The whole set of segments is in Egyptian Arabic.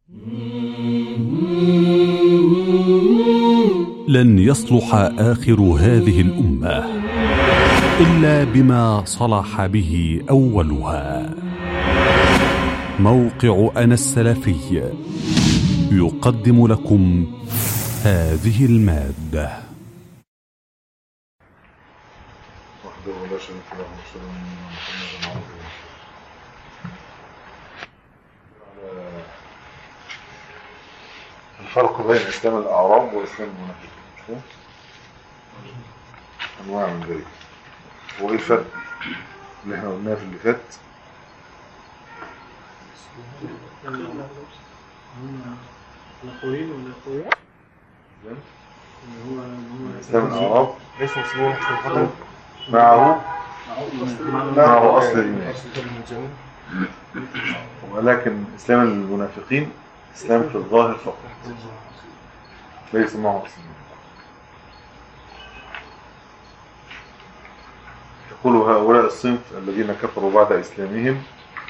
لن يصلح اخر هذه الامه الا بما صلح به اولها موقع انا السلفي يقدم لكم هذه الماده وحده لا شريك له واشهد ان محمدا عبده ورسوله على الفرق بين اسلام الاعراب واسلام المنافقين مش كده؟ انواع من ذلك هو ايه الفرق اللي احنا قلناه في اللي فات الأخوين والأخوات تمام؟ اللي هو اللي هو اسلام الاعراب ليس مسلمون حقيقة معه معه معه اصل الايمان المجانين ولكن اسلام المنافقين اسلام في الظاهر فقط ليس معه اصل الايمان يقول هؤلاء الصنف الذين كفروا بعد إسلامهم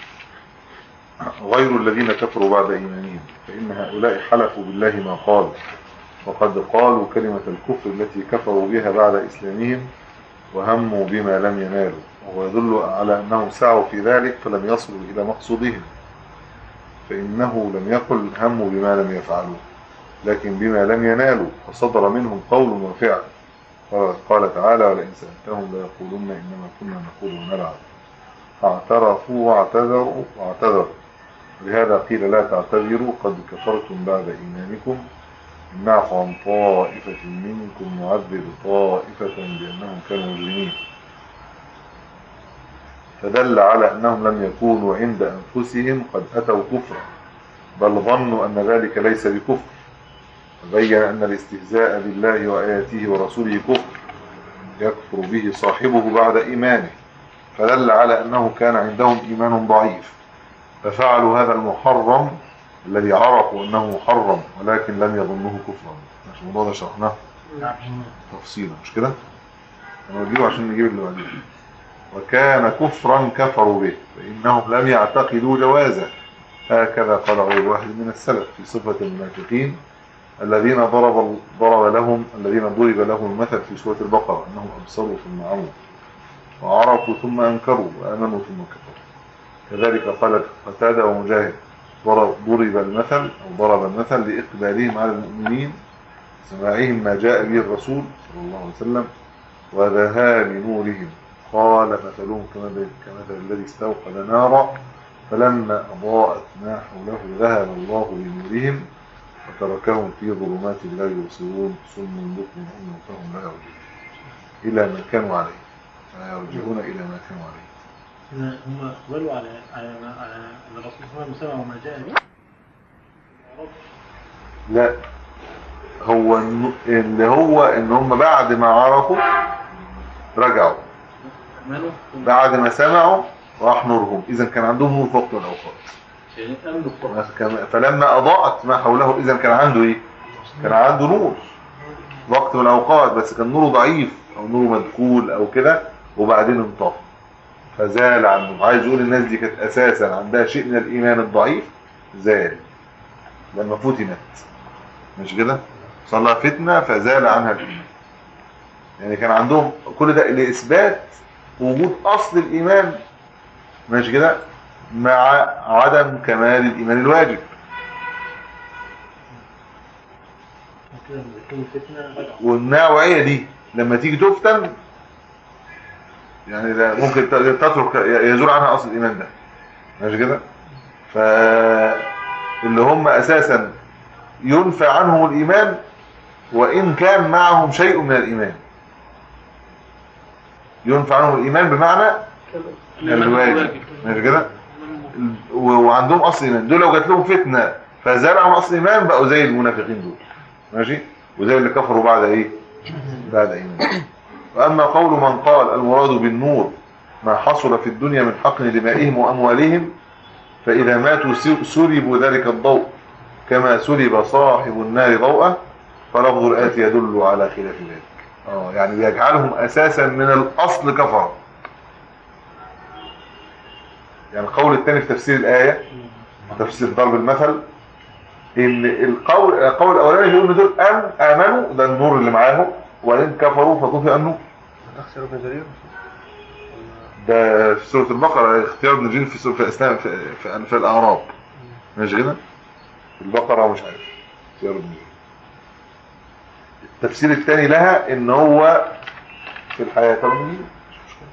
غير الذين كفروا بعد إيمانهم فإن هؤلاء حلفوا بالله ما قالوا وقد قالوا كلمة الكفر التي كفروا بها بعد إسلامهم وهموا بما لم ينالوا وهو يدل على أنهم سعوا في ذلك فلم يصلوا إلى مقصودهم فإنه لم يقل هموا بما لم يفعلوا لكن بما لم ينالوا فصدر منهم قول وفعل قال تعالى ولئن سألتهم ليقولن إنما كنا نقول ونلعب فاعترفوا واعتذروا واعتذروا لهذا قيل لا تعتذروا قد كفرتم بعد إيمانكم إن نعفو عن طائفة منكم نعذب طائفة بأنهم كانوا مجرمين فدل على أنهم لم يكونوا عند أنفسهم قد أتوا كفرا بل ظنوا أن ذلك ليس بكفر فبين أن الاستهزاء بالله وآياته ورسوله كفر يكفر به صاحبه بعد إيمانه فدل على أنه كان عندهم إيمان ضعيف ففعلوا هذا المحرم الذي عرفوا أنه محرم ولكن لم يظنوه كفرا مش الموضوع ده شرحناه تفصيلا مش كده أنا بجيبه عشان نجيب اللي بعدين وكان كفرا كفروا به فإنهم لم يعتقدوا جوازه هكذا قال غير واحد من السلف في صفة المنافقين الذين ضرب ضرب لهم الذين ضرب لهم المثل في سورة البقرة أنهم أبصروا ثم عموا وعرفوا ثم أنكروا وآمنوا ثم كفروا كذلك قال قتادة ومجاهد ضرب ضرب المثل أو ضرب المثل لإقبالهم على المؤمنين سماعهم ما جاء به الرسول صلى الله عليه وسلم وذهاب نورهم قال مثلهم كمثل كمثل الذي استوقد نارا فلما أضاءت ما حوله ذهب الله بنورهم وتركهم في ظلمات لا يبصرون صم بكم عمي فهم لا يرجعون إلى ما كانوا عليه لا يرجعون إلى ما كانوا عليه هم أقبلوا على على على أن الرسول صلى الله عليه وسلم وما جاء به لا هو الن- اللي هو ان هم بعد ما عرفوا رجعوا آمنوا بعد ما سمعوا راح نورهم اذا كان عندهم نور في وقت من الاوقات يعني آمنوا بقرآن كما- فلما اضاءت ما حوله اذا كان عنده ايه كان عنده نور وقت من الاوقات بس كان نوره ضعيف او نوره مدخول او كده وبعدين انطفى فزال عنه عايز يقول الناس دي كانت اساسا عندها شيء من الايمان الضعيف زال لما فتنت مش كده صلى فتنه فزال عنها الايمان يعني كان عندهم كل ده لاثبات وجود اصل الايمان ماشي كده مع عدم كمال الايمان الواجب كده لما يكون فتنة رجعوا والنوعيه دي لما تيجي تفتن يعني ده ممكن تترك يزول عنها اصل الايمان ده ماشي كده ف اللي هم اساسا ينفى عنهم الايمان وان كان معهم شيء من الايمان ينفى عنهم الايمان بمعنى الواجب ماشي كده و- وعندهم اصل ايمان دول لو جات لهم فتنه فزال عن اصل ايمان بقوا زي المنافقين دول ماشي وزي اللي كفروا بعد ايه بعد ايمان واما قول من قال المراد بالنور ما حصل في الدنيا من حقن دمائهم واموالهم فاذا ماتوا سر- سلبوا ذلك الضوء كما سلب صاحب النار ضوءه فلفظ الآية يدل على خلاف ذلك اه يعني بيجعلهم اساسا من الاصل كفر يعني القول الثاني في تفسير الآية تفسير ضرب المثل ان القول القول الاولاني بيقول ان دول أم امنوا ده النور اللي معاهم وان كفروا فطفئ النور أخسر ابن جرير ده في سوره البقره اختيار ابن جرير في سوره في اسلام في, في, في الاعراب مش كده في البقره مش عارف اختيار ابن جرير التفسير الثاني لها ان هو في الحياه طب مين؟ مش مشكلة.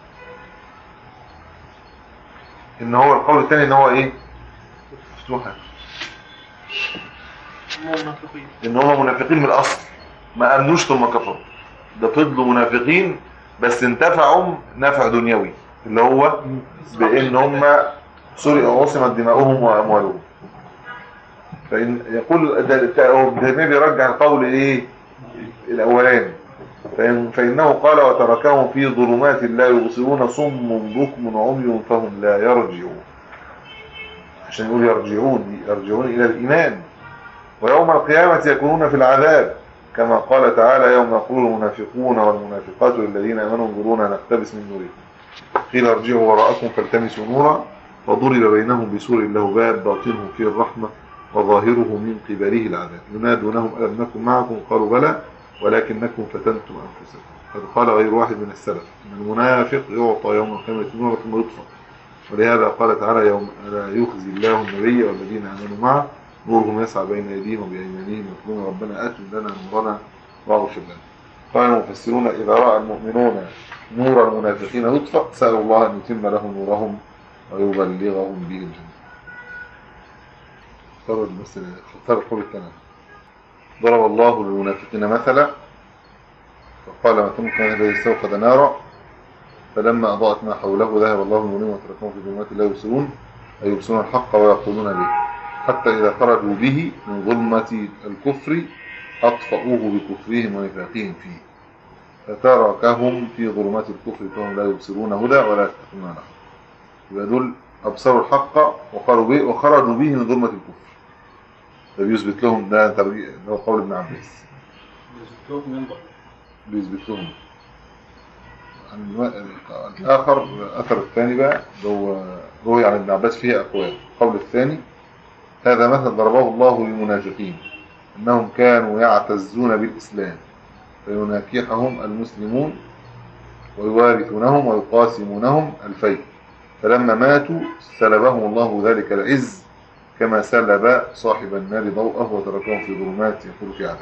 ان هو القول الثاني ان هو ايه مفتوحه هم منافقين ان هم منافقين من الاصل ما امنوش ثم كفروا ده فضلوا منافقين بس انتفعوا نفع دنيوي اللي هو بان هم سرق عصمت دماؤهم واموالهم فان يقول ده ده- هو ابن تيميه بيرجع القول ايه الاولاني فإن فانه قال وتركهم في ظلمات لا يبصرون صم بكم عمي فهم لا يرجعون عشان يقول يرجعون يرجعون الى الايمان ويوم القيامة يكونون في العذاب كما قال تعالى يوم يقول المنافقون والمنافقات للذين امنوا انظرونا نقتبس من نوركم قيل ارجعوا وراءكم فالتمسوا نورا وضرب بينهم بسور له باب باطنه فيه الرحمة وظاهره من قبله العذاب ينادونهم ألم نكن معكم قالوا بلى ولكنكم فتنتم أنفسكم قد قال غير واحد من السلف إن المنافق يعطى يوم القيامة نورا ثم يطفى ولهذا قال تعالى يوم لا يخزي الله النبي والذين آمنوا معه نورهم يسعى بين أيديهم وبأيمانهم يقولون ربنا أتم لنا نورنا واغفر لنا قال المفسرون إذا رأى المؤمنون نور المنافقين يطفأ سألوا الله أن يتم لهم نورهم ويبلغهم به الجنة اختار المثل اختار القول الثاني ضرب الله للمنافقين مثلا فقال ما تمكن هذا الذي استوقد نارا فلما أضاءت ما حوله ذهب الله بنورهم وتركهم في ظلمات لا يبصرون أي يبصرون الحق ويقولون به حتى إذا خرجوا به من ظلمة الكفر أطفأوه بكفرهم ونفاقهم فيه فتركهم في ظلمات الكفر فهم لا يبصرون هدى ولا يستقيمون له يبقى دول أبصروا الحق وقالوا به وخرجوا به من ظلمة الكفر ده بيثبت لهم ده ترجيح ده هو قول ابن عباس بيثبت لهم الم- الآخر الأثر الثاني بقى ده هو روي عن ابن عباس فيه أقوال القول الثاني هذا مثل ضربه الله للمنافقين أنهم كانوا يعتزون بالإسلام فيناكحهم المسلمون ويوارثونهم ويقاسمونهم الفيء فلما ماتوا سلبهم الله ذلك العز كما سلب صاحب النار ضوءه وتركهم في ظلمات يقول في عذاب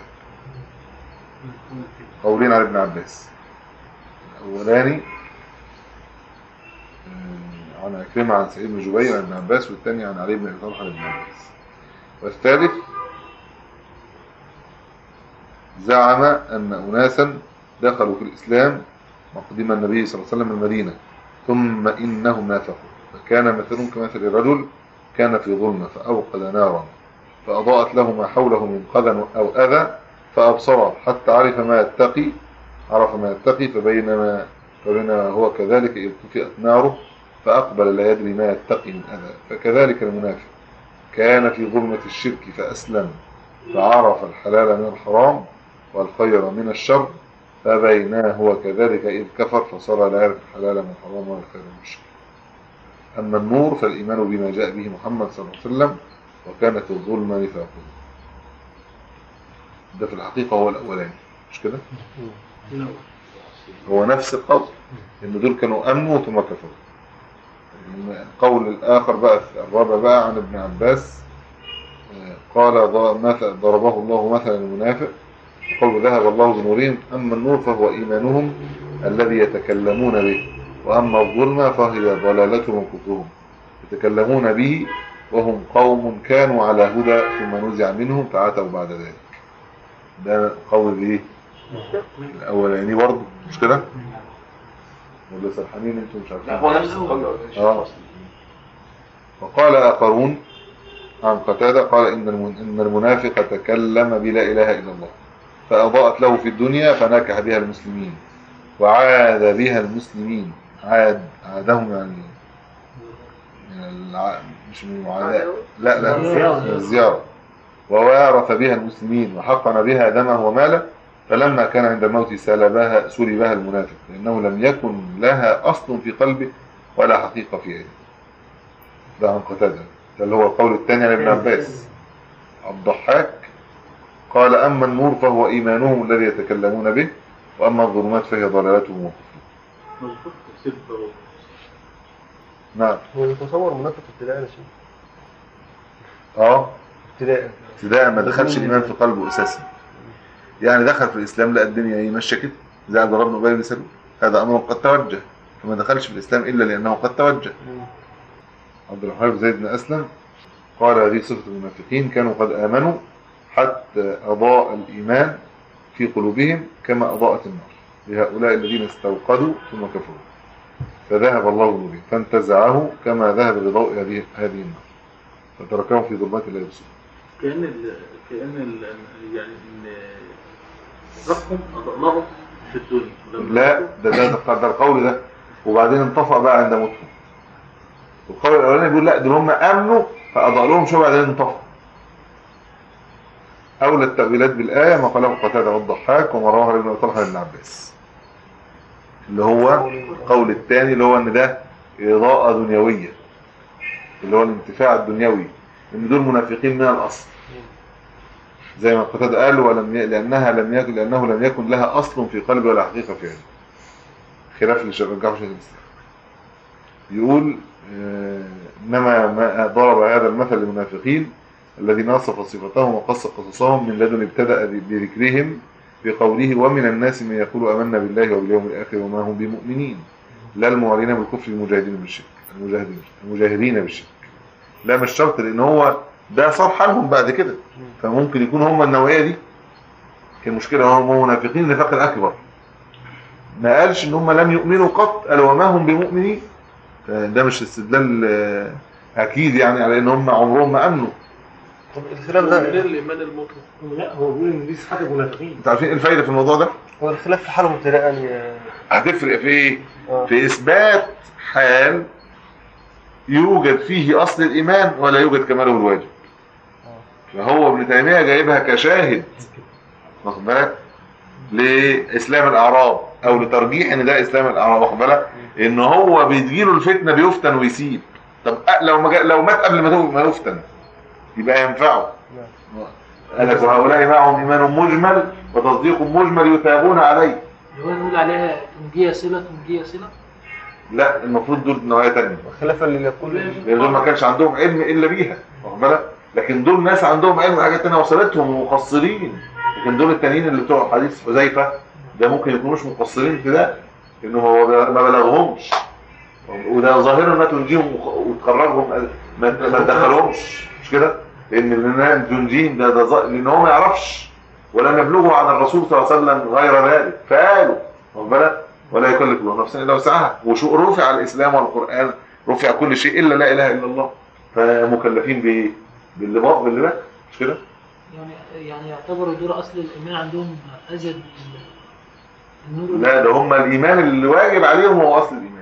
قولين على ابن عباس الأولاني آه، عن عكرمة عن سعيد بن جبير عن ابن عباس والثاني عن علي بن أبي طلحة عن ابن عباس والثالث زعم أن أناسا دخلوا في الإسلام مقدم النبي صلى الله عليه وسلم المدينة ثم إنهم نافقوا فكان مثلهم كمثل رجل كان في ظلمة فأوقد نارا فأضاءت له ما حوله من قذى أو أذى فأبصر حتى عرف ما يتقي عرف ما يتقي فبينما فبينما هو كذلك إذ طفئت ناره فأقبل لا يدري ما يتقي من أذى فكذلك المنافق كان في ظلمة الشرك فأسلم فعرف الحلال من الحرام والخير من الشر فبيناه هو كذلك إذ كفر فصار لا يعرف الحلال من الحرام ولا الخير من الشر أما النور فالإيمان بما جاء به محمد صلى الله عليه وسلم وكانت الظلمة نفاقه ده في الحقيقة هو الأولاني مش كده؟ هو نفس القول إن دول كانوا أمنوا ثم كفروا القول الآخر بقى الرابع بقى عن ابن عباس آه، قال ض- مثل- ضربه الله مثلا المنافق قول ذهب الله بنورهم أما النور فهو إيمانهم الذي يتكلمون به وأما الظلمة فهي ضلالتهم وكفرهم يتكلمون به وهم قوم كانوا على هدى ثم نزع منهم فعتوا بعد ذلك ده قول ايه الاولاني برضه مش كده ولا سرحانين انتوا مش عارفين لا هو نفس القول آه. وقال آخرون عن قتادة قال إن المن- إن المنافق تكلم بلا إله إلا الله فأضاءت له في الدنيا فنكح بها المسلمين وعاد بها المسلمين عاد عادهم يعني من الع... مش من المعاداة لا لا من الزيارة ووارث بها المسلمين وحقن بها دمه وماله فلما كان عند الموت سلبها سلبها المنافق لأنه لم يكن لها أصل في قلبه ولا حقيقة في عينه ده عن قتادة ده اللي هو القول الثاني عن ابن عباس الضحاك قال أما النور فهو إيمانهم الذي يتكلمون به وأما الظلمات فهي ضلالتهم وكفرهم مظبوط تفسير الضرورة. نعم هو يتصور منافق ابتداء يا شيخ اه ابتداء ابتداء ما دخلش الإيمان في قلبه أساسا يعني دخل في الإسلام لقى الدنيا ايه ماشيه كده زي عبد الله بن أبي بن سلول هذا أمر قد توجه فما دخلش في الإسلام إلا لأنه قد توجه عبد الرحمن بن زيد بن أسلم قال هذه صفة المنافقين كانوا قد آمنوا حتى أضاء الإيمان في قلوبهم كما أضاءت النار لهؤلاء الذين استوقدوا ثم كفروا فذهب الله بنورهم فانتزعه كما ذهب بضوء هذه هذه النار فتركهم في ظلمات لا يبصرون كأن ال... كأن ال... يعني إن ربهم أضاء لهم في الدنيا ولما لا ده ده ده, ده القول ده وبعدين انطفأ بقى عند موتهم القول الاولاني بيقول لا دول هم امنوا فاضاء لهم شويه بعدين انطفأ اولى التاويلات بالايه ما قاله قتاده والضحاك وما رواه ابن طلحه بن عباس اللي هو القول الثاني اللي هو ان ده اضاءه دنيويه اللي هو الانتفاع الدنيوي ان دول منافقين من الاصل زي ما قتاده قال ولم ي... لانها لم يكن لانه لم يكن لها اصل في قلبه ولا حقيقه في علمه خلاف اللي رجعه شيخ الاسلام يقول آه، انما ما ضرب هذا المثل للمنافقين الذين وصف صفتهم وقص قصصهم من لدن ابتدا بذكرهم بقوله ومن الناس من يقول امنا بالله وباليوم الاخر وما هم بمؤمنين لا المعلنين بالكفر المجاهدين بالشرك المجاهدين المجاهدين بالشرك لا مش شرط لان هو ده صار حالهم بعد كده فممكن يكون هم النوعيه دي كان المشكله هم منافقين النفاق الاكبر ما قالش ان هم لم يؤمنوا قط قال وما هم بمؤمنين ده مش استدلال آه، اكيد يعني على ان هم عمرهم ما امنوا طب الخلاف ده غير الإيمان المطلق لا هو بيقول ان دي صفات المنافقين انتوا عارفين ايه الفايده في الموضوع ده هو الخلاف في حالهم ابتداء يعني هتفرق في ايه آه. في اثبات حال يوجد فيه اصل الايمان ولا يوجد كماله الواجب فهو ابن تيميه جايبها كشاهد واخد بالك لاسلام الاعراب او لترجيح ان ده اسلام الاعراب واخد بالك ان هو بتجيله الفتنه بيفتن ويسيب طب أ- لو ما جا- لو مات قبل ما تو- ما يفتن يبقى ينفعه قال لك وهؤلاء معهم ايمان مجمل وتصديق مجمل يثابون عليه اللي هو نقول عليها تنجية صلة تنجية صلة لا المفروض دول نوعيه ثانيه خلافا اللي يقول لان دول ما كانش عندهم علم الا بيها واخد بالك لكن دول ناس عندهم علم حاجات تانية وصلتهم ومقصرين لكن دول التانيين اللي بتوع حديث حذيفه ده ممكن يكونوش مقصرين في ده انه هو ما بلغهمش وده ظاهر انها تنجيهم وخ- وتخرجهم ما ما تدخلهمش مش كده لان انها تنجيهم ده ده ظا- لان هو ما يعرفش ولا يبلغه عن الرسول صلى الله عليه وسلم غير ذلك فقالوا واخد بالك ولا يكلف الله نفسا الا وسعها وشو رفع الاسلام والقران رفع كل شيء الا لا اله الا الله فمكلفين بايه؟ باللي بق باللي بق مش كده؟ يعني يعني يعتبروا دول أصل الإيمان عندهم أزيد من النور لا ده هم الايمان اللي واجب عليهم هو اصل الايمان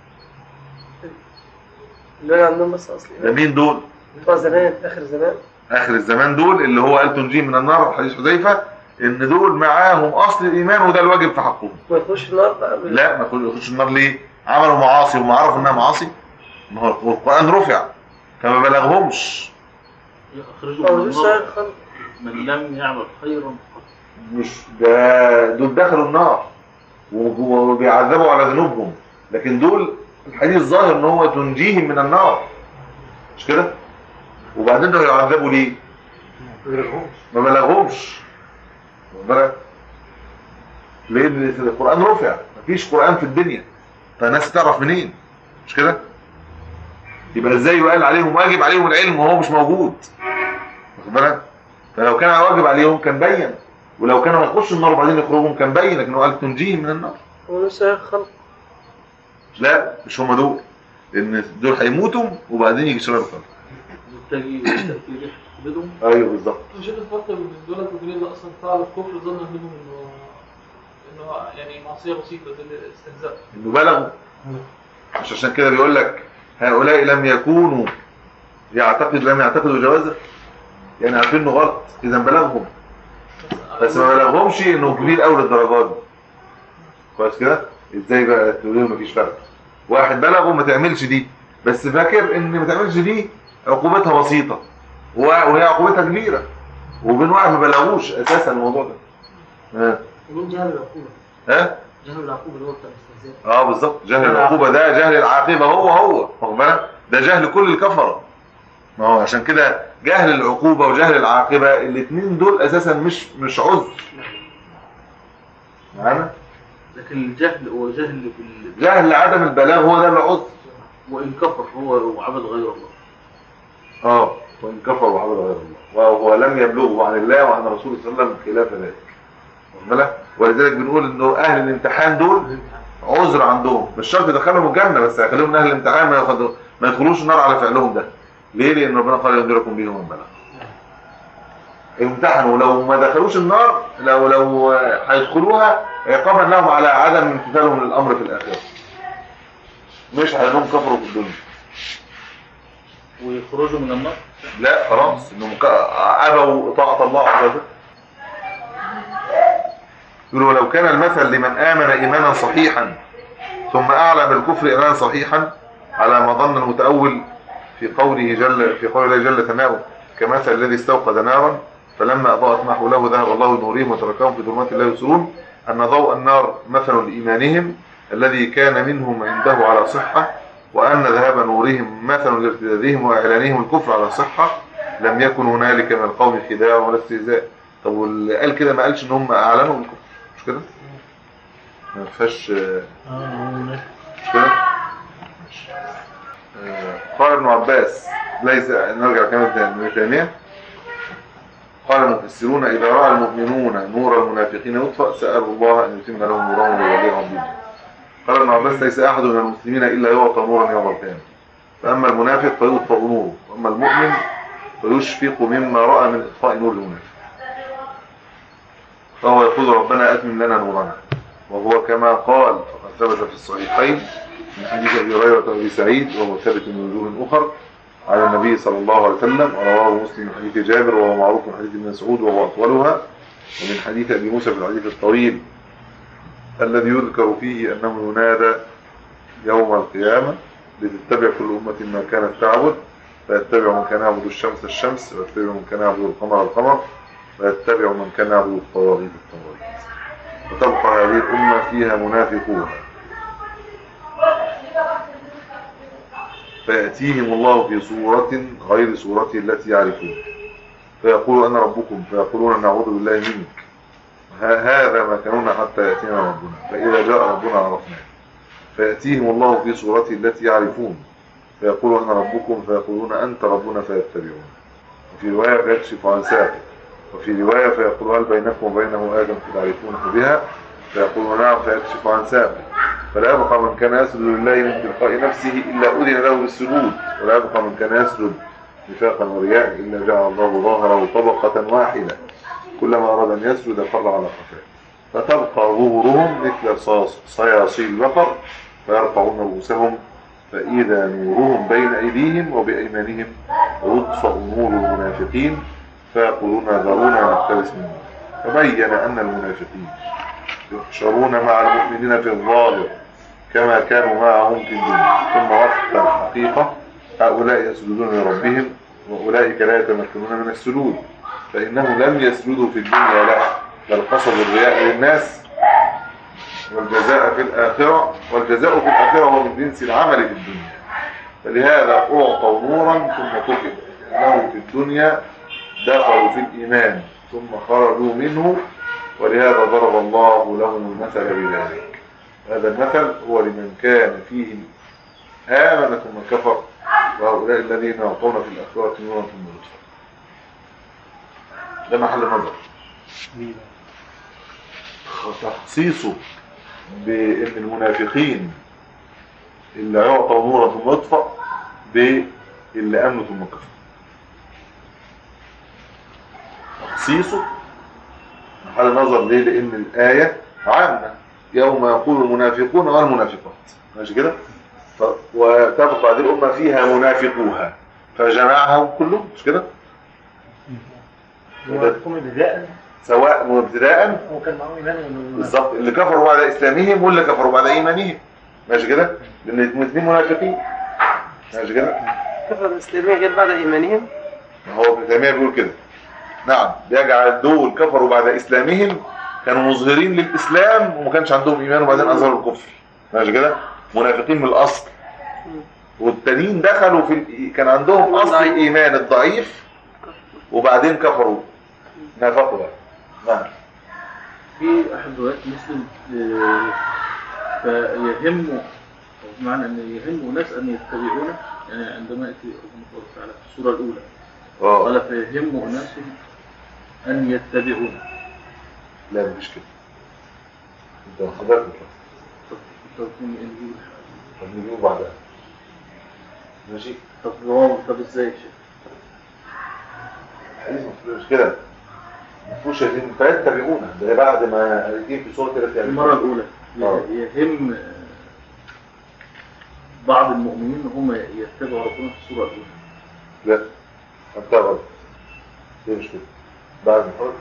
لا عندهم بس اصلي ده مين دول؟ بتوع زمان اخر زمان اخر الزمان دول اللي هو قال تنجيه من النار حديث حذيفه ان دول معاهم اصل الايمان وده الواجب في حقهم ما يخش النار بقى بال- لا ما يخش- يخش النار ليه؟ عملوا معاصي وما عرفوا انها معاصي ما هو القران رفع فما بلغهمش يخرجوا أو من لسه النار خلق من لم يعمل خيرا قط. مش ده دول دخلوا النار و- وبيعذبوا على ذنوبهم لكن دول الحديث ظاهر ان هو تنجيهم من النار مش كده وبعدين دول يعذبوا ليه ما بلغهمش واخد بالك؟ لان القران رفع مفيش قران في الدنيا فالناس تعرف منين مش كده يبقى ازاي يقال عليهم واجب عليهم العلم وهو مش موجود واخد بالك فلو كان واجب عليهم كان بين ولو كانوا يخشوا النار وبعدين يخرجوا كان بين لكن هو قال تنجيهم من النار هو لسه خلق لا مش هم دول لان دول هيموتوا وبعدين يجي شرار الخلق تجي تأتي ريح بدهم ايوه بالظبط مش الفرق بين دولت وبين اللي اصلا فعل الكفر ظن منهم انه انه يعني معصيه بسيطه زي الاستهزاء انه بلغوا مش عشان كده بيقول لك هؤلاء لم يكونوا يعتقد لم يعتقدوا جوازه يعني عارفين انه غلط اذا بلغهم بس ما بلغهمش انه كبير قوي للدرجات دي كويس كده ازاي بقى تقول لهم مفيش فرق واحد بلغه ما تعملش دي بس فاكر ان ما تعملش دي عقوبتها بسيطه و- وهي عقوبتها كبيره وبين واحد ما بلغوش اساسا الموضوع ده ها ومن جهل العقوبة ها جهل العقوبة اللي هو بتاع الاستهزاء اه بالظبط جهل العقوبه ده جهل العاقبه هو هو واخد بالك ده جهل كل الكفره ما هو عشان كده جهل العقوبه وجهل العاقبه الاثنين دول اساسا مش مش عذر معانا لكن الجهل هو جهل بال... جهل عدم البلاغ هو ده العذر وإن كفر هو وعبد غير الله اه وان كفر وعبد غير الله وهو لم يبلغه عن الله وعن رسوله صلى الله عليه وسلم خلاف ذلك واخد بالك ولذلك بنقول انه اهل الامتحان دول عذر عندهم مش شرط يدخلهم الجنه بس هيخليهم من اهل الامتحان ما ياخدوا ما يدخلوش النار على فعلهم ده ليه لان ربنا قال ينذركم به ومن بلغ امتحنوا لو ما دخلوش النار لو لو هيدخلوها عقابا لهم على عدم امتثالهم للامر في الاخره مش على انهم كفروا في الدنيا ويخرجوا من النار لا خلاص انهم ك- ابوا طاعه الله عز وجل يقولوا لو كان المثل لمن امن ايمانا صحيحا ثم اعلى بالكفر ايمانا صحيحا على ما ظن المتاول في قوله جل في قول الله جل ثناؤه كمثل الذي استوقد نارا فلما اضاءت ما حوله ذهب الله بنورهم وتركهم في ظلمات لا يبصرون ان ضوء النار مثل لايمانهم الذي كان منهم عنده على صحه وأن ذهاب نورهم مثل لارتدادهم وإعلانهم الكفر على الصحة لم يكن هنالك من القوم خداع ولا استهزاء طب واللي قال كده ما قالش ان هم اعلنوا الكفر مش كده؟ ما فيهاش آه، مش كده؟ آه، قال ابن عباس ليس نرجع كمان ابن تيمية قال المفسرون إذا رأى المؤمنون نور المنافقين يطفأ سألوا الله أن يتم لهم نورهم ويوليهم دينهم قال ابن عباس ليس أحد من المسلمين إلا يعطى نورا يوم القيامة فأما المنافق فيطفأ نوره وأما المؤمن فيشفق مما رأى من إطفاء نور المنافق فهو يقول ربنا أتمم لنا نورنا وهو كما قال فقد ثبت في الصحيحين من حديث أبي هريرة وأبي سعيد وهو ثابت من وجوه أخر على النبي صلى الله عليه وسلم ورواه مسلم من حديث جابر وهو معروف من حديث ابن مسعود وهو أطولها ومن حديث أبي موسى في الحديث الطويل الذي يذكر فيه أنه ينادى يوم القيامة لتتبع كل أمة ما كانت تعبد فيتبع من كان يعبد الشمس الشمس ويتبع من كان يعبد القمر القمر ويتبع من كان يعبد الطواغيت الطواغيت وتبقى هذه الأمة فيها منافقون فيأتيهم الله في صورة غير صورته التي يعرفون فيقول أنا ربكم فيقولون نعوذ بالله منك ها- هذا ما كانونا حتى يأتينا ربنا فإذا جاء ربنا عرفناه فيأتيهم الله في صورته التي يعرفون فيقول أنا ربكم فيقولون أنت ربنا فيتبعون وفي رواية فيكشف عن ساقه وفي رواية فيقول هل بينكم وبينه آدم تعرفونه بها فيقول نعم فيكشف عن ساقه فلا يبقى من كان يسجد لله من تلقاء نفسه إلا أذن له بالسجود ولا يبقى من كان يسجد نفاقا ورياء إلا جعل الله ظهره طبقة واحدة كلما أراد أن يسجد فر على قفاه فتبقى ظهورهم مثل صاص- صياصي البقر فيرفعون رؤوسهم فإذا نورهم بين أيديهم وبأيمانهم ويطفأ نور المنافقين فيقولون ذرونا نقتبس من النور فبين أن المنافقين يحشرون مع المؤمنين في الظاهر كما كانوا معهم في الدنيا ثم وقت الحقيقة هؤلاء يسجدون لربهم وأولئك لا يتمكنون من السجود فإنهم لم يسجدوا في الدنيا له بل قصدوا الرياء للناس والجزاء في الآخرة والجزاء في الآخرة هو من جنس العمل في الدنيا فلهذا أعطوا نورا ثم كفر لأنهم في الدنيا دخلوا في الإيمان ثم خرجوا منه ولهذا ضرب الله لهم المثل بذلك هذا المثل هو لمن كان فيه آمن ثم كفر وهؤلاء الذين يعطون في الآخرة نورا ثم يطفئ ده محل نظر وتخصيصه بأن المنافقين اللي يعطوا نورا ثم يطفأ باللي أمنوا ثم كفروا تخصيصه محل نظر ليه لأن الآية عامة يوم يقول المنافقون والمنافقات ماشي كده ف... وتبقى هذه الأمة فيها منافقوها فجمعهم كلهم مش كده يكون ابتداء سواء مبتداء هو كان معاه ايمان ولا بالظبط اللي كفروا بعد اسلامهم واللي كفروا بعد ايمانهم ماشي كده لان الاثنين منافقين ماشي كده كفر الإسلامية غير بعد إيمانهم هو ابن تيميه بيقول كده نعم بيجعل دول كفروا بعد اسلامهم كانوا مظهرين للاسلام وما كانش عندهم ايمان وبعدين اظهروا الكفر ماشي كده منافقين من الاصل والتانيين دخلوا في ال- كان عندهم اصل الايمان الضعيف وبعدين كفروا نافقوا بقى نعم في احد روايات مسلم آه، فيهم أو بمعنى ان يهم ناس ان يتبعونه يعني عندما ياتي ربنا سبحانه وتعالى في السوره الاولى اه قال فيهم اناس ان يتبعونه لا مش كده انت حضرتك طب طب نجيب طب نجيبه بعدها ماشي طب هو طب ازاي يا شيخ؟ الحديث مش كده مفهوش يتم فيتبعونه ده بعد ما يجي في سوره كده المره الاولى آه. يهم آه، بعض المؤمنين ان هم يتبعوا ربنا في السوره الاولى لا انت غلط ليه مش كده بعد ما حضرتك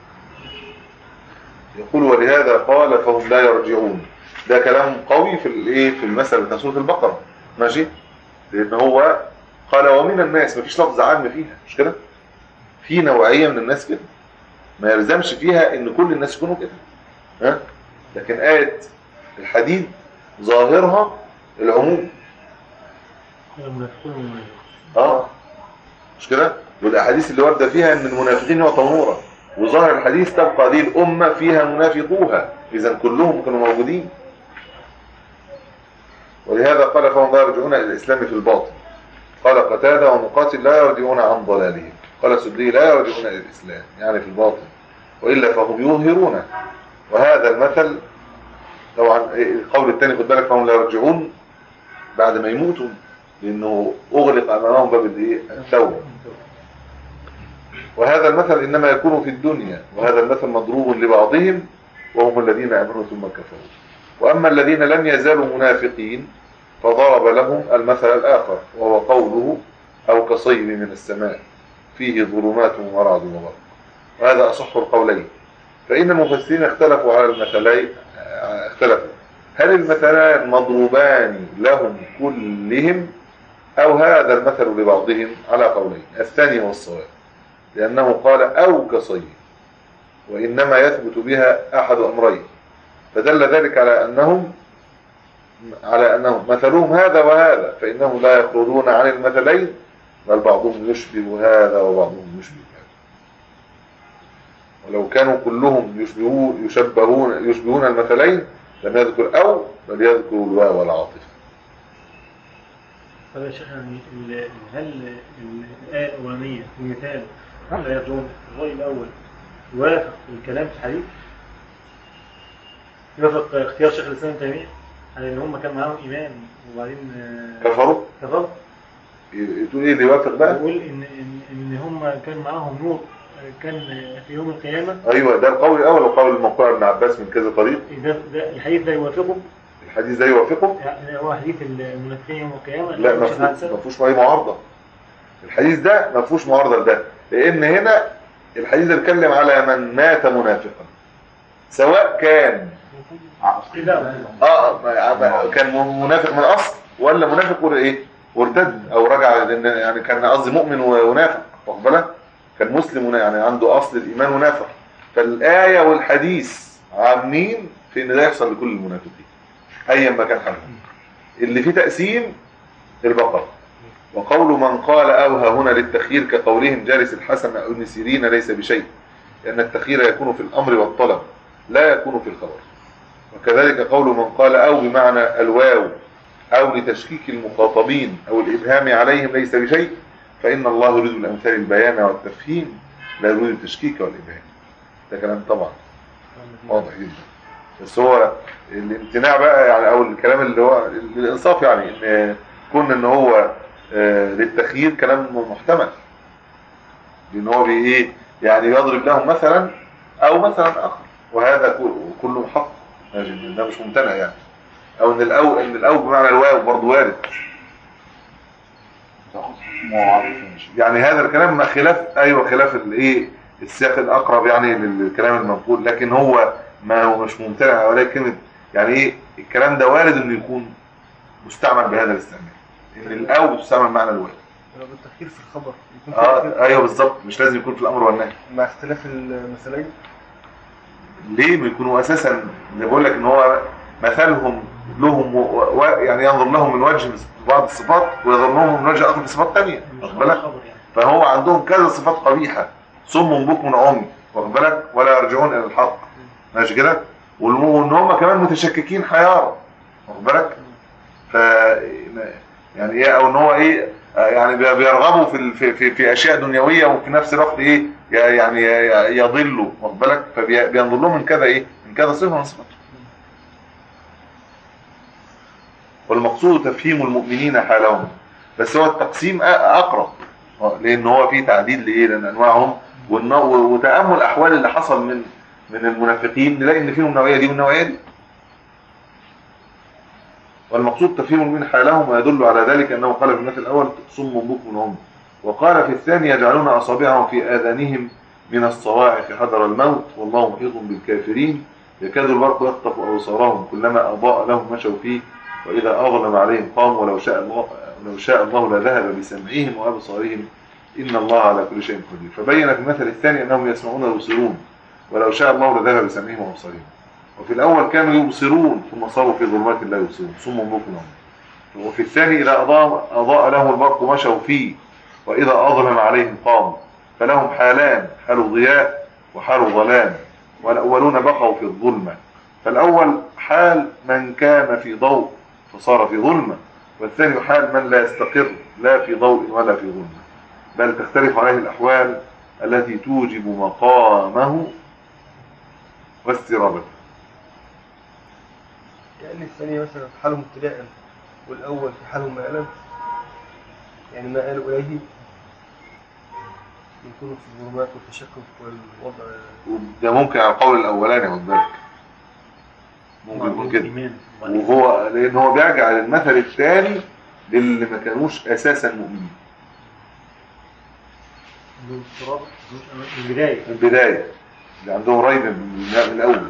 يقول ولهذا قال فهم لا يرجعون ده كلام قوي في الايه في المثل بتاع سوره البقره ماشي لان هو قال ومن الناس مفيش لفظ عام فيها مش كده في نوعيه من الناس كده ما يلزمش فيها ان كل الناس يكونوا كده ها لكن آية الحديد ظاهرها العموم المنافقون والمنافقون اه مش كده والاحاديث اللي وارده فيها ان المنافقين يعطوا نورا وظاهر الحديث تبقى هذه الامه فيها منافقوها اذا كلهم كانوا موجودين ولهذا قال فهم لا يرجعون الى الاسلام في الباطن قال قتاده ومقاتل لا يرجعون عن ضلالهم قال سدي لا يرجعون الى الاسلام يعني في الباطن والا فهم يظهرونه وهذا المثل طبعا القول الثاني خد بالك فهم لا يرجعون بعد ما يموتوا لانه اغلق امامهم باب الايه التوبه وهذا المثل انما يكون في الدنيا وهذا المثل مضروب لبعضهم وهم الذين امنوا ثم كفروا واما الذين لم يزالوا منافقين فضرب لهم المثل الاخر وهو قوله او كصيب من السماء فيه ظلمات ورعد وبرق وهذا اصح القولين فان المفسرين اختلفوا على المثلين آه، اختلفوا هل المثلان مضروبان لهم كلهم أو هذا المثل لبعضهم على قولين الثاني هو الصواب لأنه قال أو كصيد وإنما يثبت بها أحد أمرين فدل ذلك على أنهم على أنهم مثلهم هذا وهذا فإنهم لا يخرجون عن المثلين بل بعضهم يشبه هذا وبعضهم يشبه هذا ولو كانوا كلهم يشبهون يشبهون يشبهون المثلين لم يذكر أو بل يذكر الواو والعاطفة طب يا شيخ يعني ال- هل ال- الآية الأولانية في المثال لا يرجون الرأي الأول يوافق الكلام في الحديث يوافق اختيار شيخ الإسلام ابن تيمية على إن هم كان معاهم إيمان وبعدين آه، كفروا كفروا تقول إيه اللي يوافق بقى بيقول إن إن إن هم كان معاهم نور آه، كان في يوم القيامة ايوه ده القول الاول وقول الموقوع ابن عباس من كذا طريق ده ده الحديث ده يوافقه الحديث ده يوافقه يعني هو حديث المنافقين يوم القيامة لا اللي هو ما شيخ فيهوش- حسن. ما فيهوش اي معارضه الحديث ده ما فيهوش معارضه لده لان هنا الحديث ده بيتكلم على من مات منافقا سواء كان لا اه ما- ما- كان منافق من اصل ولا منافق ولا ايه وارتد او رجع لان يعني كان قصدي مؤمن ونافق واخد بالك كان مسلم ونا- يعني عنده اصل الايمان ونافق فالايه والحديث عامين في ان ده يحصل لكل المنافقين ايا ما كان حالهم اللي فيه تقسيم البقره وقول من قال اوهى هنا للتخيير كقولهم جالس الحسن او ابن سيرين ليس بشيء لان التخيير يكون في الامر والطلب لا يكون في الخبر وكذلك قول من قال أو بمعنى الواو أو لتشكيك المخاطبين أو الإبهام عليهم ليس بشيء فإن الله يريد الأمثال البيان والتفهيم لا يريد التشكيك والإبهام ده كلام طبعا واضح جدا بس هو الامتناع بقى يعني أو الكلام اللي هو الإنصاف يعني إن كون إن هو آه، للتخيير كلام محتمل لأن هو بي إيه يعني يضرب لهم مثلا أو مثلا آخر وهذا كل- كله حق ماشي، ده مش ممتنع يعني او ان الاو ان الاو بمعنى الواو برضه وارد يعني هذا الكلام ما خلاف ايوه خلاف الايه السياق الاقرب يعني للكلام المنقول لكن هو ما هو مش ممتنع ولا كلمه يعني ايه الكلام ده وارد انه يكون مستعمل بهذا الاستعمال ان الاو تستعمل معنى الواو لو بالتفكير في الخبر يكون في اه تفكير ايوه بالظبط مش لازم يكون في الامر والنهي مع اختلاف المثلين ليه بيكونوا اساسا زي بقول لك ان هو مثلهم لهم و... و... يعني ينظر لهم من وجه بعض الصفات وينظر لهم من وجه اخر بصفات ثانيه مش واخد بالك خبر يعني فهو عندهم كذا صفات قبيحه صم بكم عمي واخد بالك ولا يرجعون الى الحق ماشي كده والم- وان هم كمان متشككين حيارى واخد بالك ف يعني ايه او ان هو ايه آه، يعني بي- بيرغبوا في ال- في في, في اشياء دنيويه وفي نفس الوقت ايه ي- يعني ي- يضلوا واخد بالك فبينظر لهم من كذا ايه من كذا صفه من صفات والمقصود تفهيم المؤمنين حالهم بس هو التقسيم أ- اقرب آه، لان هو فيه تعديل لايه لان انواعهم والن- وتامل الاحوال اللي حصل من من المنافقين نلاقي ان فيهم النوعيه دي والنوعيه دي والمقصود تفهيم المؤمن حالهم ويدل على ذلك انه قال في المثل الاول صم بكم هم وقال في الثاني يجعلون اصابعهم في اذانهم من الصواعق حذر الموت والله محيط بالكافرين يكاد البرق يخطف ابصارهم كلما اضاء لهم مشوا فيه واذا اظلم عليهم قاموا ولو شاء الله لو شاء الله لذهب بسمعهم وابصارهم ان الله على كل شيء قدير فبين في المثل الثاني انهم يسمعون ويبصرون ولو شاء الله لذهب بسمعهم وابصارهم وفي الأول كانوا يبصرون ثم صاروا في ظلمات لا يبصرون صم بكم عمي. وفي الثاني إذا أضاء, أضاء لهم البرق مشوا فيه وإذا أظلم عليهم قاموا فلهم حالان حال ضياء وحال ظلام والأولون بقوا في الظلمة فالأول حال من كان في ضوء فصار في ظلمة والثاني حال من لا يستقر لا في ضوء ولا في ظلمة بل تختلف عليه الأحوال التي توجب مقامه واسترابته كأن الثاني مثلا في حالهم ابتلاء والأول في حالهم مآلا يعني ما قالوا إليه يكونوا في الظلمات والتشكك والوضع ده ممكن على القول الاولاني خد بالك ممكن يكون كده إيمان. وهو لان هو بيرجع للمثل الثاني للي ما كانوش اساسا مؤمنين عندهم اضطراب عندهم من البداية من البدايه اللي عندهم ريب من من الاول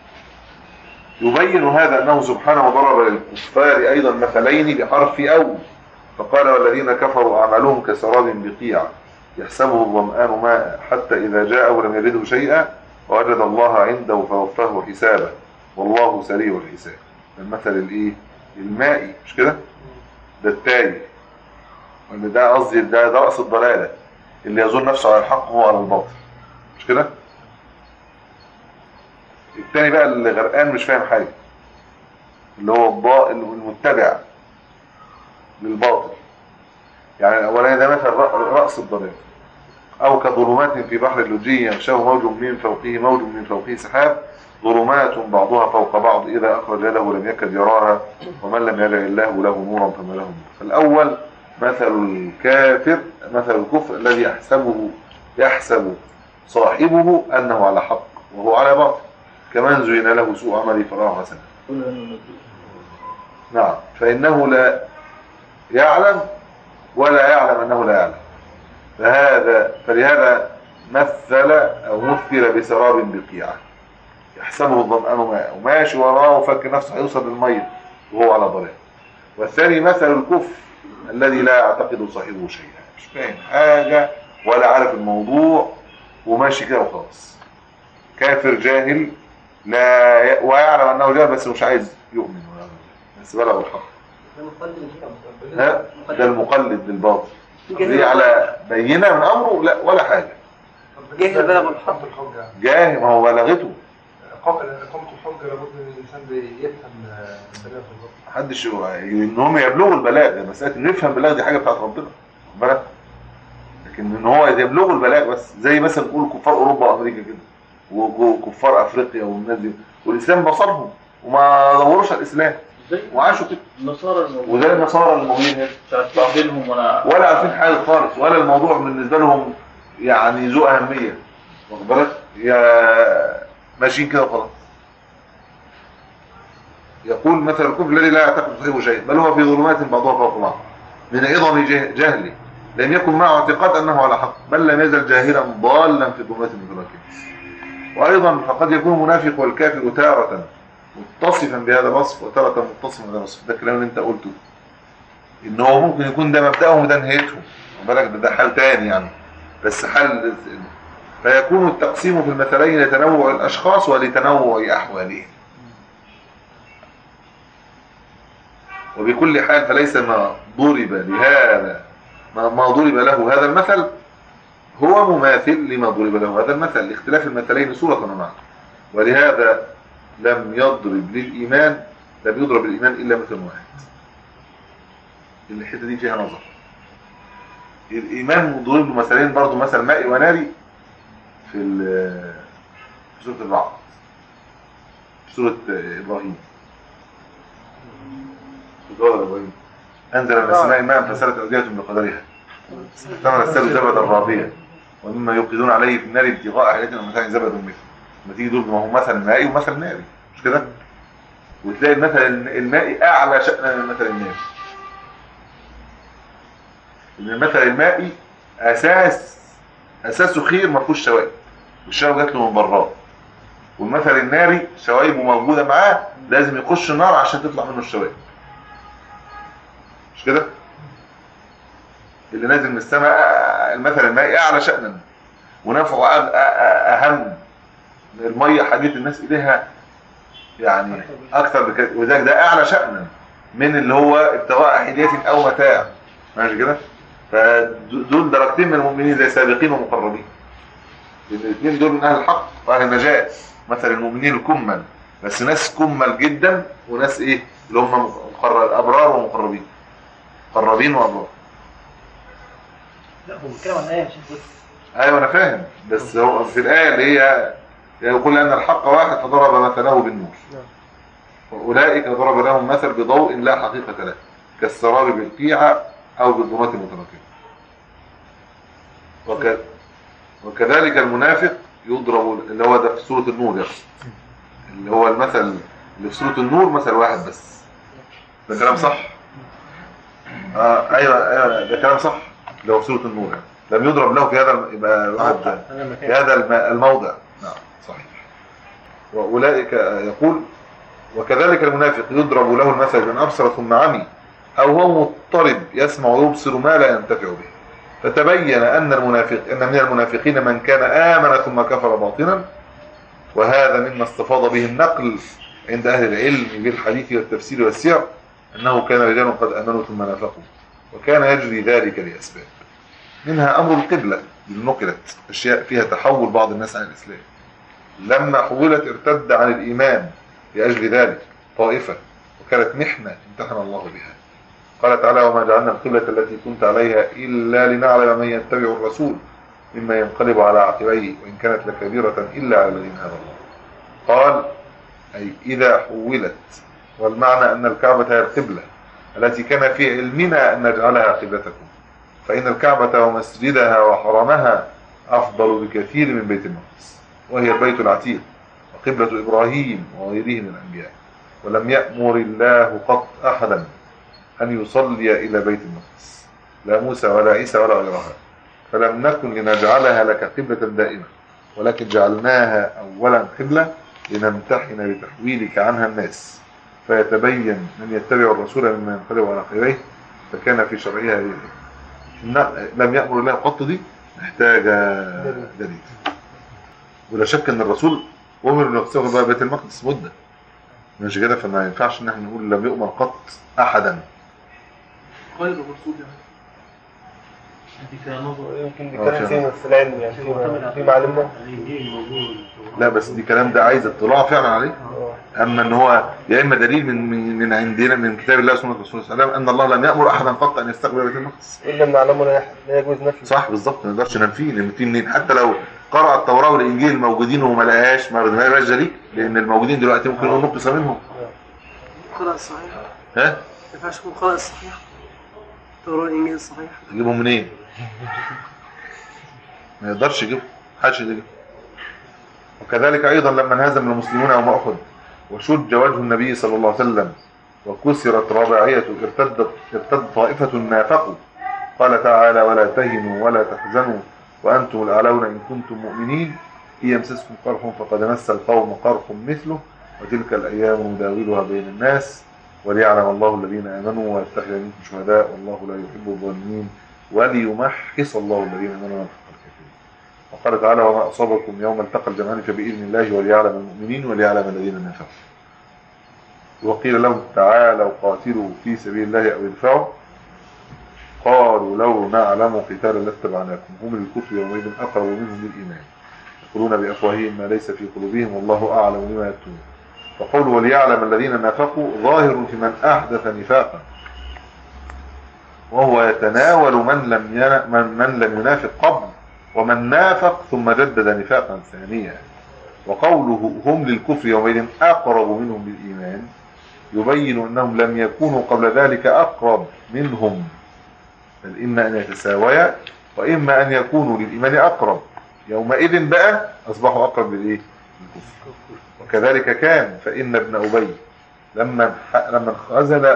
يبين هذا انه سبحانه ضرب للكفار ايضا مثلين بحرف او فقال والذين كفروا اعمالهم كسراب بقيع يحسبه الظمآن ماء حتى إذا جاءه لم يجده شيئا ووجد الله عنده فوفاه حسابه والله سريع الحساب ده المثل الايه المائي مش كده ده التاي وان ده قصدي ده ده رأس الضلالة اللي يظن نفسه على الحق هو على الباطل مش كده التاني بقى اللي غرقان مش فاهم حاجة اللي هو الضاء المتبع للباطل يعني الاولاني ده مثل رأ- رأس الضلال او كظلمات في بحر اللجي يغشاه موج من فوقه موج من فوقه سحاب ظلمات بعضها فوق بعض اذا اخرج يده لم يكد يراها ومن لم يجعل الله له نورا فما له نور فالاول مثل الكافر مثل الكفر الذي يحسبه يحسب صاحبه انه على حق وهو على باطل كمان زين له سوء عمله فراه حسنا نعم فإنه لا يعلم ولا يعلم أنه لا يعلم فهذا فلهذا مثل أو مثل بسراب بقيعة يحسبه الظمآن ماء وماشي وراه وفكر نفسه هيوصل للمية وهو على ضلال والثاني مثل الكفر الذي لا يعتقد صاحبه شيئا مش فاهم حاجة ولا عارف الموضوع وماشي كده وخلاص كافر جاهل لا ي... ويعلم انه جاهل بس مش عايز يؤمن ولا بس بلغ الحق ده مقلد ها ده المقلد للباطل دي على بينه من امره لا ولا حاجه جاهل بلغ الحق جاهل ما هو بلغته إقامة الحجة لابد من الإنسان بيفهم البلاغ بالظبط محدش ان هم يبلغوا البلاغ ده مساله انه يفهم البلاغ دي حاجه بتاعت ربنا خد بالك لكن ان هو يبلغوا البلاغ بس زي مثلا نقول كفار اوروبا وامريكا كده وكفار افريقيا والناس دي والاسلام بصرهم وما دوروش على الاسلام زي وعاشوا كده النصارى الموجودين وزي النصارى الموجودين هنا مش عارفين دينهم ولا ولا عارفين حاجه خالص ولا الموضوع بالنسبه لهم يعني ذو اهميه واخد بالك يا ماشيين كده وخلاص يقول مثل الكفر الذي لا يعتقد صاحبه شيء بل هو في ظلمات بعضها فوق بعض من عظم جه- جهله لم يكن معه اعتقاد انه على حق بل لم يزل جاهلا ضالا في ظلمات مدركه وايضا فقد يكون المنافق والكافر تاره متصفا بهذا الوصف وتاره متصفا بهذا الوصف ده الكلام اللي انت قلته ان هو ممكن يكون ده مبدأهم وده نهايتهم خد بالك ده, ده حال تاني يعني بس حال فيكون التقسيم في المثلين لتنوع الاشخاص ولتنوع احوالهم وبكل حال فليس ما ضرب لهذا ما ما ضرب له هذا المثل هو مماثل لما ضرب له هذا المثل لاختلاف المثلين صورة ومعنى ولهذا لم يضرب للإيمان لم يضرب للإيمان إلا مثل واحد الحتة دي فيها نظر الإيمان ضرب له مثلين برضه مثل مائي وناري في ال- في سورة الرعد في سورة إبراهيم سورة إبراهيم أنزل من السماء ماء فسالت أودية بقدرها احتمل السيل زبدا رابيا ومما يوقدون عليه في النار ابتغاء حياة ومتاع زبد مثله لما تيجي تقول ما هو مثل مائي ومثل ناري مش كده؟ وتلاقي المثل المائي أعلى شأن من المثل الناري إن المثل المائي أساس أساسه خير ما فيهوش شوائب والشوائب جات له من براه والمثل الناري شوايبه موجودة معاه لازم يخش النار عشان تطلع منه الشوائب مش كده؟ اللي نازل من السماء المثل المائي اعلى شأنا ونفعه أغ- أ- أ- اهم الميه حديث الناس اليها يعني اكثر بكثير وذلك ده اعلى شأنا من اللي هو ابتغاء حلية او متاع ماشي كده فدول درجتين من المؤمنين زي سابقين ومقربين الاثنين دول من اهل الحق واهل النجاة مثل المؤمنين الكمل بس ناس كمل جدا وناس ايه اللي هم مقرر ابرار ومقربين مقربين وابرار لا هو بيتكلم عن ايه مش بس ايوه انا فاهم بس هو في الايه اللي هي يقول ان الحق واحد فضرب مثله بالنور واولئك ضرب لهم مثل بضوء لا حقيقه له كالسراب بالقيعه او بالظلمات المتراكمه وك... وكذلك المنافق يضرب اللي هو ده في سوره النور يقصد اللي هو المثل اللي في سوره النور مثل واحد بس ده كلام صح آه ايوه ايوه ده كلام صح اللي هو في سوره النور يعني. لم يضرب له في هذا الم- يبقى واحد انا في مكان هذا الم- الموضع نعم صحيح وأولئك يقول وكذلك المنافق يضرب له المثل من أبصر ثم عمي أو هو مضطرب يسمع ويبصر ما لا ينتفع به فتبين أن المنافق أن من المنافقين من كان آمن ثم كفر باطنا وهذا مما استفاض به النقل عند أهل العلم بالحديث والتفسير والسير أنه كان رجال قد آمنوا ثم نافقوا وكان يجري ذلك لأسباب منها أمر القبلة اللي نقلت أشياء فيها تحول بعض الناس عن الإسلام لما حولت ارتد عن الإيمان لأجل ذلك طائفة وكانت محنة امتحن الله بها قال تعالى وما جعلنا القبلة التي كنت عليها إلا لنعلم من يتبع الرسول مما ينقلب على عقبيه وإن كانت لكبيرة إلا على الذين هدى الله قال أي إذا حولت والمعنى أن الكعبة هي القبلة التي كان في علمنا أن نجعلها قبلتكم فإن الكعبة ومسجدها وحرمها أفضل بكثير من بيت المقدس وهي البيت العتيق وقبلة إبراهيم وغيره من الأنبياء ولم يأمر الله قط أحدا أن يصلي إلى بيت المقدس لا موسى ولا عيسى ولا غيرها فلم نكن لنجعلها لك قبلة دائمة ولكن جعلناها أولا قبلة لنمتحن بتحويلك عنها الناس فيتبين من يتبع الرسول مما ينقلب على خيريه فكان في شرعها هذه الحكمة. لم يأمر الله قط دي محتاجة دليل ولا شك ان الرسول امر انه يقسم بقى بيت المقدس مده مش كده فما ينفعش ان احنا نقول لم يؤمر قط احدا غير الرسول يعني دي فيها نظر يمكن دي آه، كلام فعلا. فيه من العلم يعني فيما فيما علمنا الانجيل موجود لا بس دي كلام ده عايز اطلاع فعلا عليه آه. اما ان هو يا اما دليل من من, من عندنا من كتاب الله وسنه الرسول صلى الله عليه وسلم ان الله لم يامر احدا قط ان يستقبل بيت المقدس إلا ما نعلمه لا يح- لا يجوز نفي صح بالظبط ما نقدرش ننفيه ننفيه منين حتى لو قرأ التوراة والإنجيل الموجودين وما لقاش ما ما يبقاش دليل لأن الموجودين دلوقتي ممكن يكونوا نقص منهم القراءة الصحيحة ها ما ينفعش تكون القراءة الصحيحة التوراة الإنجيل الصحيح تجيبهم منين؟ ما يقدرش يجيبهم محدش يجيبهم وكذلك أيضا لما انهزم المسلمون يوم أحد وشج وجه النبي صلى الله عليه وسلم وكسرت رباعيته ارتدت ارتد طائفة نافقوا قال تعالى ولا تهنوا ولا تحزنوا وأنتم الأعلون إن كنتم مؤمنين إن يمسسكم قرح فقد مس القوم قرح مثله وتلك الأيام نداولها بين الناس وليعلم الله الذين آمنوا ويتخذ منكم شهداء والله لا يحب الظالمين وليمحص الله الذين امنوا ويمحق الكافرين وقال تعالى وما اصابكم يوم التقى الجمعان فباذن الله وليعلم المؤمنين وليعلم الذين نافقوا وقيل لهم تعالوا قاتلوا في سبيل الله او ادفعوا قالوا لو نعلم قتالا لاتبعناكم هم للكفر يومئذ اقرب منهم للايمان يقولون بافواههم ما ليس في قلوبهم والله اعلم بما يكتمون فقول وليعلم الذين نافقوا ظاهر في من احدث نفاقا وهو يتناول من لم ين... من, من لم ينافق قبل ومن نافق ثم جدد نفاقا ثانيا وقوله هم للكفر يومئذ اقرب منهم للايمان يبين انهم لم يكونوا قبل ذلك اقرب منهم بل اما ان يتساويا واما ان يكونوا للايمان اقرب يومئذ بقى اصبحوا اقرب للايه للكفر وكذلك كان فان ابن ابي لما لما انخذل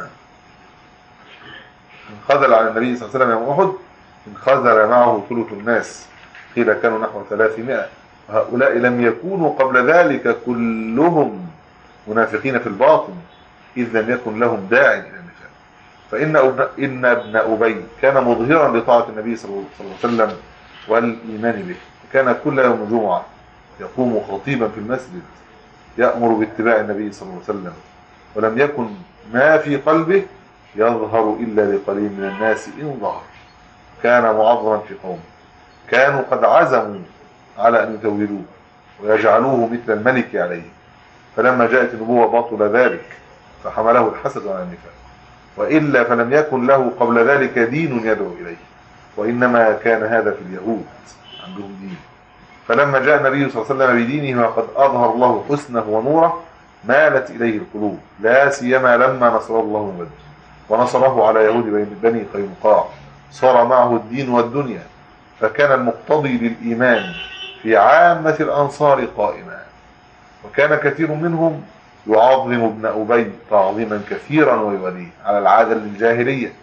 انخذل على النبي صلى الله عليه وسلم يوم احد انخذل معه ثلث الناس قيل كانوا نحو 300 وهؤلاء لم يكونوا قبل ذلك كلهم منافقين في الباطن إذ لم يكن لهم داعي إلى النفاق فإن أبن إن ابن أبي كان مظهرا لطاعة النبي صلى الله عليه وسلم والإيمان به كان كل يوم جمعة يقوم خطيبا في المسجد يأمر باتباع النبي صلى الله عليه وسلم ولم يكن ما في قلبه يظهر إلا لقليل من الناس إن ظهر كان معظما في قومه كانوا قد عزموا على أن يتولوه ويجعلوه مثل الملك عليه فلما جاءت النبوة بطل ذلك فحمله الحسد على النفاق وإلا فلم يكن له قبل ذلك دين يدعو إليه وإنما كان هذا في اليهود عندهم دين فلما جاء النبي صلى الله عليه وسلم بدينه وقد أظهر الله حسنه ونوره مالت إليه القلوب لا سيما لما نصره الله من بدر ونصره على يهود بني قينقاع صار معه الدين والدنيا فكان المقتضي للإيمان في عامة الأنصار قائما وكان كثير منهم يعظم ابن أبي تعظيما كثيرا ويوليه على العادة الجاهلية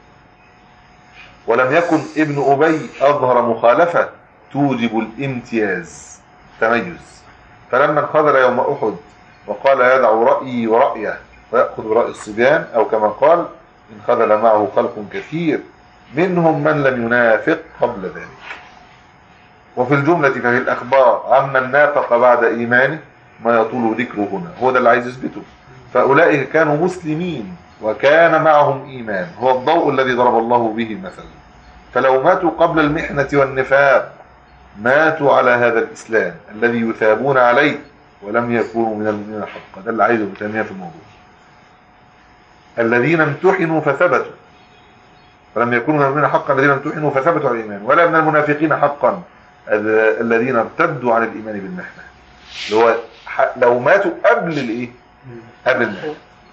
ولم يكن ابن أبي أظهر مخالفة توجب الامتياز تميز فلما انخذل يوم أحد وقال يدع رأيي ورأيه ويأخذ برأي الصبيان أو كما قال انخذل معه خلق كثير منهم من لم ينافق قبل ذلك وفي الجملة ففي الأخبار عمن نافق بعد إيمانه ما يطول ذكره هنا هو ده اللي عايز يثبته فأولئك كانوا مسلمين وكان معهم إيمان هو الضوء الذي ضرب الله به مثلا فلو ماتوا قبل المحنة والنفاق ماتوا على هذا الإسلام الذي يثابون عليه ولم يكونوا من المؤمنين حقا ده اللي عايزه ابن تيمية في الموضوع الذين امتحنوا فثبتوا ولم يكونوا من المؤمنين حقا الذين امتحنوا فثبتوا على الإيمان ولا من المنافقين حقا الذين ارتدوا عن الإيمان بالمحنة اللي هو لو ماتوا قبل الايه قبل المحنة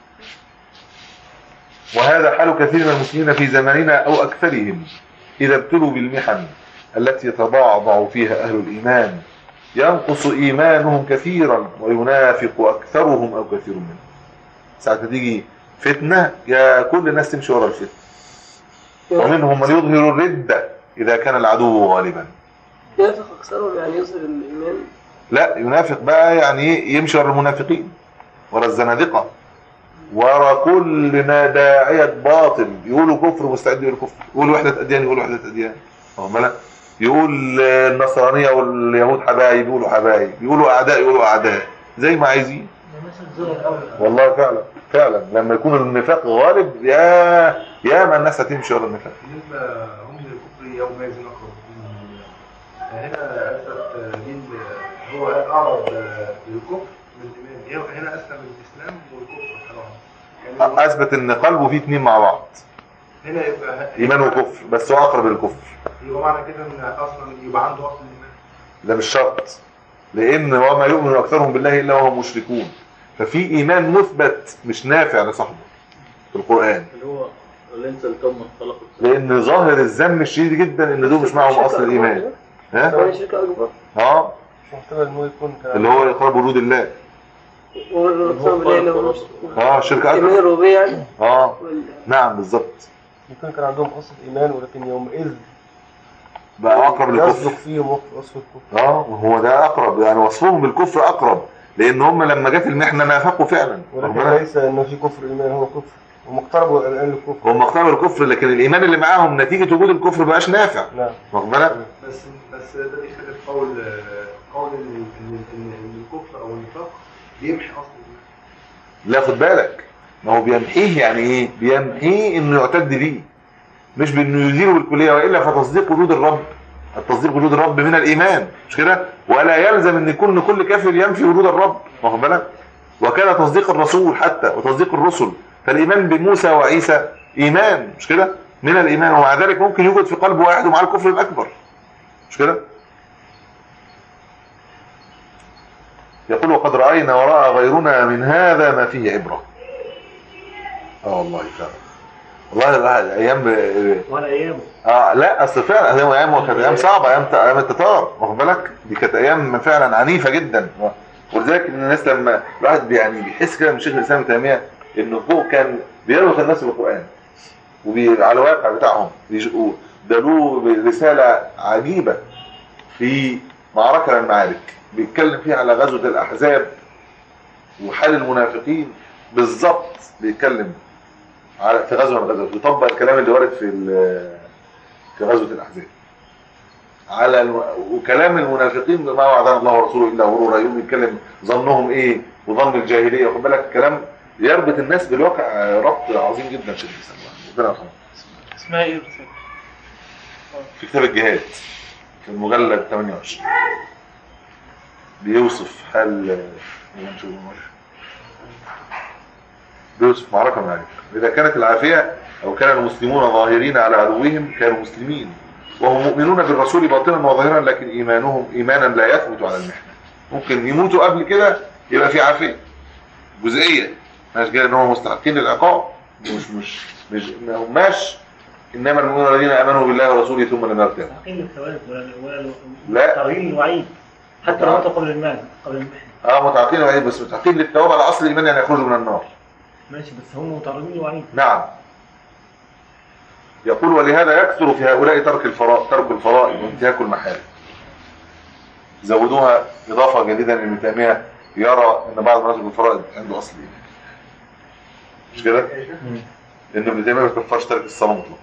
وهذا حال كثير من المسلمين في زماننا او اكثرهم اذا ابتلوا بالمحن التي يتضعضع فيها اهل الايمان ينقص ايمانهم كثيرا وينافق اكثرهم او كثير منهم ساعة تيجي فتنة يا كل الناس تمشي ورا الفتنة ومنهم من يظهر الردة اذا كان العدو غالبا ينفق أكثرهم يعني يظهر الإيمان لا ينافق بقى يعني يمشي ورا المنافقين ورا الزنادقة ورا كل داعية باطل يقولوا كفر مستعد يقولوا كفر يقولوا وحدة أديان يقولوا وحدة أديان واخد بالك يقول النصرانية واليهود حبايب يقولوا حبايب يقولوا أعداء يقولوا أعداء زي ما عايزين ده مثل ظاهر قوي والله فعلا فعلا لما يكون النفاق غالب يا يا ما الناس هتمشي ورا النفاق بالنسبة هم للكفر يومئذ أقرب هنا أثبت مين هو أقرب للكفر من الإيمان هنا أسلم الإسلام والكفر حرام يعني أثبت إن قلبه فيه اتنين مع بعض هنا يبقى إيمان وكفر بس هو أقرب للكفر يبقى معنى كده إن أصلا يبقى عنده أصل الإيمان ده مش شرط لان وما يؤمن اكثرهم بالله الا وهم مشركون ففي ايمان مثبت مش نافع لصاحبه في القران اللي هو ليس الكون من خلق لان ظاهر الذم الشديد جدا ان دول مش معهم اصل الايمان ها هو شركة أكبر اه محتمل انه يكون كان اللي هو اقرار وجود الله والرسول بالله هو اه شركه إيمان اكبر الربوبية يعني اه وال- نعم بالظبط يكون كان عندهم قصة إيمان ولكن يومئذ بقى اقرب يصدق للكفر فيهم وصف وصف الكفر اه هو ده اقرب يعني وصفهم بالكفر اقرب لان هم لما جت المحنه نافقوا فعلا واخد ولكن بالك؟ ليس انه في كفر ايمان هو كفر ومقترب الان للكفر هم اقتربوا الكفر لكن الايمان اللي معاهم نتيجه وجود الكفر بقاش نافع نعم واخد بالك بس بس ده يخالف قول قول ان ان ان إن الكفر او النفاق بيمحي اصلا لا خد بالك ما هو بيمحيه يعني ايه بيمحيه انه يعتد بيه مش بانه يزيله بالكليه والا فتصديق وجود الرب التصديق وجود الرب من الايمان مش كده ولا يلزم ان يكون كل كافر ينفي وجود الرب واخد بالك وكان تصديق الرسول حتى وتصديق الرسل فالايمان بموسى وعيسى ايمان مش كده من الايمان ومع ذلك ممكن يوجد في قلب واحد ومع الكفر الاكبر مش كده يقول وقد راينا وراى غيرنا من هذا ما فيه عبره اه والله فعلا والله الواحد ايام ولا ايام اه لا اصل فعلا ايام ايام كانت ايام صعبه ايام ايام التتار واخد بالك دي كانت ايام فعلا عنيفه جدا ولذلك الناس لما الواحد يعني بيحس كده من شيخ الاسلام ابن تيميه انه هو كان بيربط الناس بالقران وعلى الواقع بتاعهم بيجوا- ده له رساله عجيبه في معركه من المعارك بيتكلم فيها على غزوه الاحزاب وحال المنافقين بالظبط بيتكلم على في غزوه من الغزوات يطبق الكلام اللي وارد في ال- في غزوه الاحزاب على الم... وكلام المنافقين ما وعدنا الله ورسوله الا غرورا يوم يتكلم ظنهم ايه وظن الجاهليه واخد بالك الكلام يربط الناس بالواقع آه، ربط عظيم جدا شيخ الاسلام ربنا يرحمه اسمها ايه الرسالة؟ في كتاب الجهاد في المجلد 28 بيوصف حال آه، نشوف المعركة. بيوصف معركة من عليك إذا كانت العافية أو كان المسلمون ظاهرين على عدوهم كانوا مسلمين وهم مؤمنون بالرسول باطنا وظاهرا لكن إيمانهم إيمانا لا يثبت على المحنة ممكن يموتوا قبل كده يبقى في عافية جزئية مش كده ان هم مستحقين للعقاب مش مش مش ما هماش انما المؤمنون الذين امنوا بالله ورسوله ثم لم يرتابوا مستحقين للثواب ولا ولا لا. طريق الوعيد حتى لو ماتوا قبل المال قبل المحنه اه متعاقين وعيد بس متعاقين للتوبه على اصل الايمان يعني يخرجوا من النار ماشي بس هم متعرضين للوعيد نعم يقول ولهذا يكثر في هؤلاء ترك الفرائض ترك الفرائض وانتهاك المحارم زودوها اضافه جديده لابن تيميه يرى ان بعض مناطق الفرائض عنده اصل ايمان مش كده؟ لان ابن تيميه ما بيكفرش ترك الصلاه مطلقا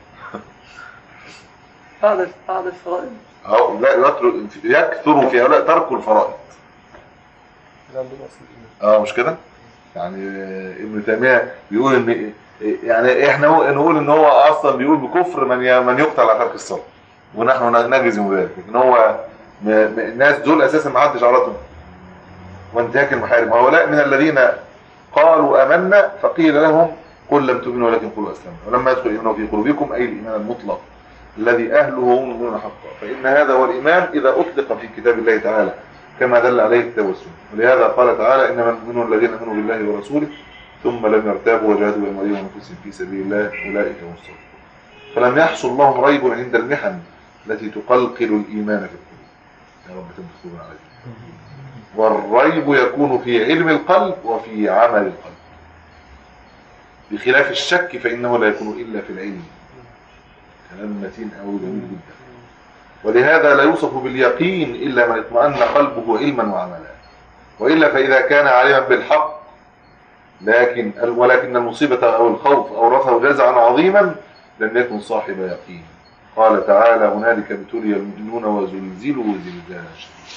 بعد بعد الفرائض أو لا يترك يكثر في هؤلاء ترك الفرائض اللي عندهم اصل الايمان اه مش كده يعني آه، ابن تيميه بيقول ان يعني احنا هو- نقول ان هو اصلا بيقول بكفر من ي- من يقتل على ترك الصلاه ونحن نجزم بذلك لكن هو م- م- الناس دول اساسا ما حدش عرضهم وانتهاك المحارم هؤلاء من الذين قالوا امنا فقيل لهم قل لم تؤمنوا ولكن قولوا اسلمنا ولما يدخل الايمان في قلوبكم اي الايمان المطلق الذي اهله هم المؤمنون حقا فان هذا هو الايمان اذا اطلق في كتاب الله تعالى كما دل عليه الكتاب والسنه ولهذا قال تعالى انما المؤمنون الذين امنوا بالله ورسوله ثم لم يرتابوا وجاهدوا باموالهم وانفسهم في سبيل الله اولئك هم الصادقون فلم يحصل لهم ريب عند المحن التي تقلقل الايمان في القلوب يا رب تدخلون عليه والريب يكون في علم القلب وفي عمل القلب بخلاف الشك فانه لا يكون الا في العلم كلام متين او جميل جدا ولهذا لا يوصف باليقين إلا من اطمأن قلبه علما وعملا وإلا فإذا كان عالما بالحق لكن ولكن المصيبة أو الخوف أورثه جزعا عظيما لم يكن صاحب يقين قال تعالى هنالك ابتلي المؤمنون وزلزلوا زلزالا شديدا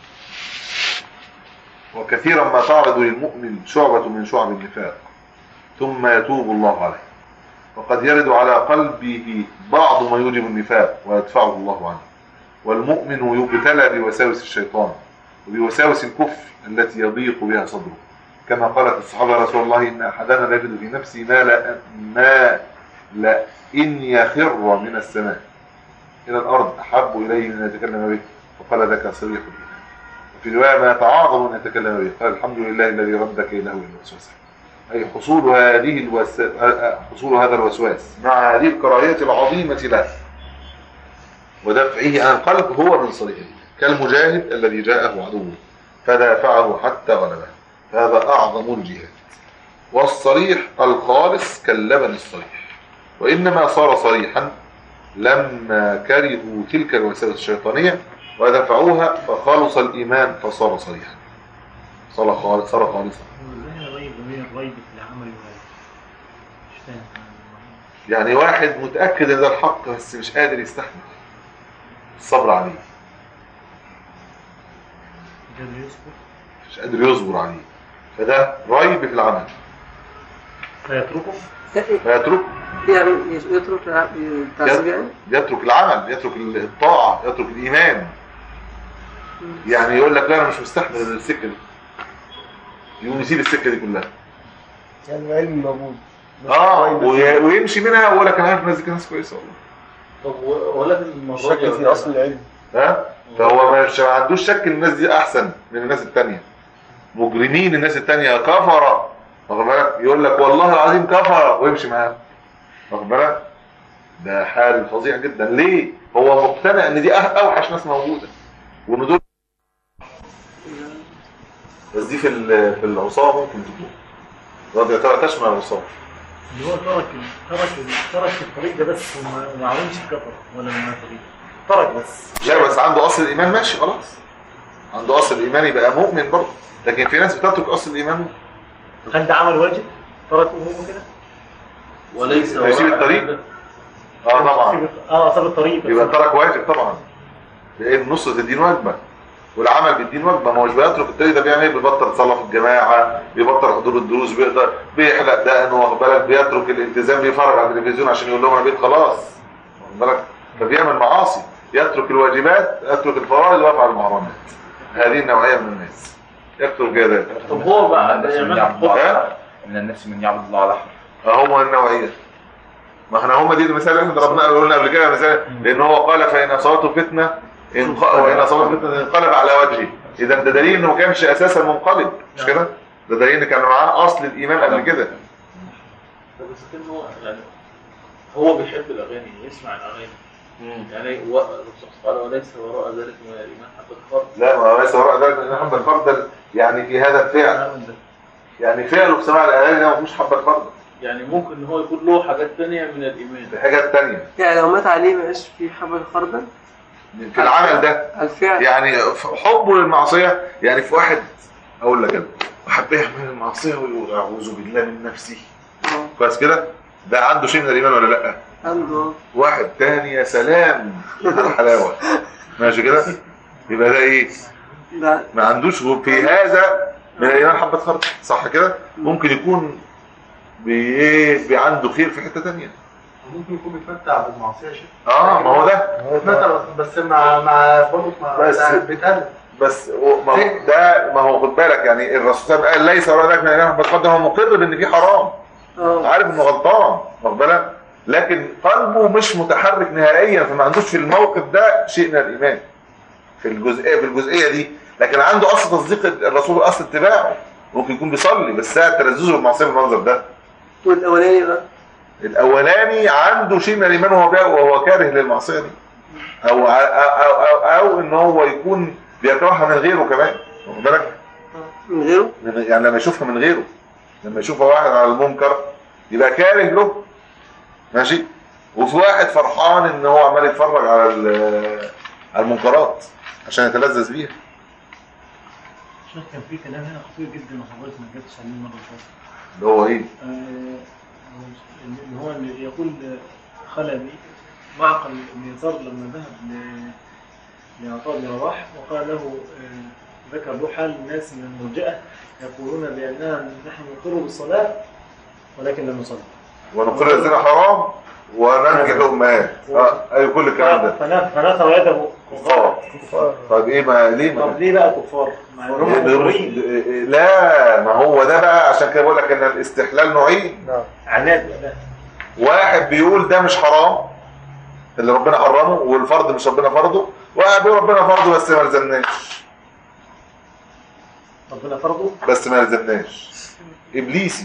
وكثيرا ما تعرض للمؤمن شعبة من شعب النفاق ثم يتوب الله عليه وقد يرد على قلبه بعض ما يوجب النفاق ويدفعه الله عنه والمؤمن يبتلى بوساوس الشيطان وبوساوس الكفر التي يضيق بها صدره كما قالت الصحابة يا رسول الله إن أحدنا لا يجد في نفسه ما لا ما لا إن يخر من السماء إلى الأرض أحب إليه من أن يتكلم به وقال ذاك صريح الإيمان وفي رواية ما يتعاظم أن يتكلم به قال الحمد لله الذي ردك إليه الوسوسة أي حصول هذه الوس... حصول هذا الوسواس مع هذه الكراهية العظيمة له ودفعه عن القلب هو من صريح الإيمان كالمجاهد الذي جاءه عدوه فدافعه حتى غلبه هذا أعظم الجهاد والصريح الخالص كاللبن الصريح وإنما صار صريحا لما كرهوا تلك الوسائل الشيطانية ودفعوها فخالص الإيمان فصار صريحا صار خالص صار خالصا ازاي الريب بين الريب في العمل والعلم يعني واحد متأكد ان ده الحق بس مش قادر يستحمل الصبر عليه مش قادر يصبر عليه فده ريب في العمل فيتركه فيترك يعني يترك التعذيب يعني يترك العمل يترك الطاعة يترك الإيمان يعني يقول لك لا أنا مش مستحمل السكة دي يقوم يسيب السكة دي كلها يعني العلم موجود بس اه الرأي بس وي- ويمشي منها ويقول لك انا عارف الناس دي كانت ناس كويسه والله طب و- ولكن المرة الشك دي في اصل العلم ها فهو مش ما عندوش شك ان الناس دي احسن من الناس التانية مجرمين الناس التانية كفرة واخد بالك يقول لك والله العظيم كفرة ويمشي معاهم واخد بالك ده حال فظيع جدا ليه هو مقتنع ان دي أه- اوحش ناس موجوده وان دول بس دي في ال- في العصاه ممكن تكون راضيه ترى تشمل العصاه اللي هو ترك ترك ترك الطريق ده بس وما وما عملش كفر ولا منافقين ترك بس لا بس عنده اصل الايمان ماشي خلاص عنده اصل الايمان يبقى مؤمن برضه لكن في ناس بتترك اصل الايمان هل ده عمل واجب؟ ترك امومه كده؟ وليس يسيب وراء الطريق؟ هذا- اه طبعا اه ساب الطريق بس يبقى ترك واجب طبعا لان نصرة الدين واجبة والعمل بالدين واجبة ما هوش بيترك الطريق ده بيعمل ايه بيبطل صلاة في الجماعة بيبطل حضور الدروس بيقدر بيحلق دقنه واخد بالك بيترك الالتزام بيفرج على التلفزيون عشان يقول لهم انا بيت خلاص واخد بالك فبيعمل معاصي يترك الواجبات يترك الفرائض ويفعل المحرمات هذه النوعية من الناس يترك كده طب هو بقى النفس من يعمل يعبد الله على ها؟ حرف. من النفس من يعبد الله على حرف هم النوعية ما احنا هم دي المثال اللي احنا ضربناه قلنا قبل كده مثال لان هو قال فان اصابته فتنه انق... وان اصابته فتنه انقلب على وجهه اذا ده دليل انه ما كانش اساسا منقلب مش كده ده دليل ان كان معاه اصل الايمان قبل كده طب بس كان هو يعني هو بيحب الاغاني يسمع الاغاني يعني و- الرسول قال وليس وراء ذلك من الايمان حتى الفرد لا ما هو ليس وراء ذلك ان حب الفرد يعني في هذا الفعل يعني فعله في سماع الاغاني ده ما فيهوش حب الفرد يعني ممكن ان هو يكون له حاجات تانية من الايمان في حاجات تانية يعني لو مات عليه ما يبقاش في حبة خردل في العمل ده الفعل يعني حبه للمعصيه يعني في واحد اقول لك انا واحد بيعمل المعصيه ويقول اعوذ بالله من نفسي آه. كويس كده ده عنده شيء من الايمان ولا لا عنده واحد تاني يا سلام على الحلاوه ماشي كده يبقى ده ايه ده ما عندوش غير في هذا من الايمان حبه خردل صح كده ممكن يكون بي ايه بي عنده خير في حته تانية ممكن يكون بيتمتع بالمعصيه يا شيخ اه ما هو ده بيتمتع بس- بس مع مع برضه مع بس- بتاع- بيتقلب بس هو- ما هو ده ما هو خد بالك يعني الرسول صلى الله عليه وسلم قال ليس وراء ذلك من الايمان حبه خردل هو مقر بان في حرام اه عارف انه غلطان واخد بالك لكن قلبه مش متحرك نهائيا فما عندوش في الموقف ده شيء من الايمان في الجزئيه في الجزئيه دي لكن عنده اصل تصديق الرسول اصل اتباعه ممكن يكون بيصلي بس ساعه تلذذه بالمعصيه بالمنظر ده والاولاني بقى الاولاني عنده شيء من الايمان وهو بيع- وهو كاره للمعصيه دي او او او, أو, أو ان هو يكون بيكرهها من غيره كمان واخد بالك من غيره من- يعني لما يشوفها من غيره لما يشوف واحد على المنكر يبقى كاره له ماشي وفي واحد فرحان ان هو عمال يتفرج على ال- على المنكرات عشان يتلذذ بيها شيخ كان في كلام هنا خطير جدا وحضرتك ما جبتش عليه المره اللي فاتت اللي هو ايه آه، اللي هو اللي يقول خلبي معقل بن يسار لما ذهب ل- لعطاء بن رواح وقال له آه، ذكر له حال الناس من المرجئه يقولون باننا نحن نقر بالصلاه ولكن لا نصلي ونقر الزنا حرام وننكح الامهات اه ايوه كل الكلام ده فنا- فنثر يده كفار كفار طيب ايه ما ليه ما طب ليه بقى كفار؟ مع انهم مقرين لا ما هو ده بقى عشان كده بقول لك ان الاستحلال نوعين عناد ده واحد بيقول ده مش حرام اللي ربنا حرمه والفرض مش ربنا فرضه واحد بيقول ربنا فرضه بس ما لزمناش ربنا فرضه بس ما لزمناش ابليسي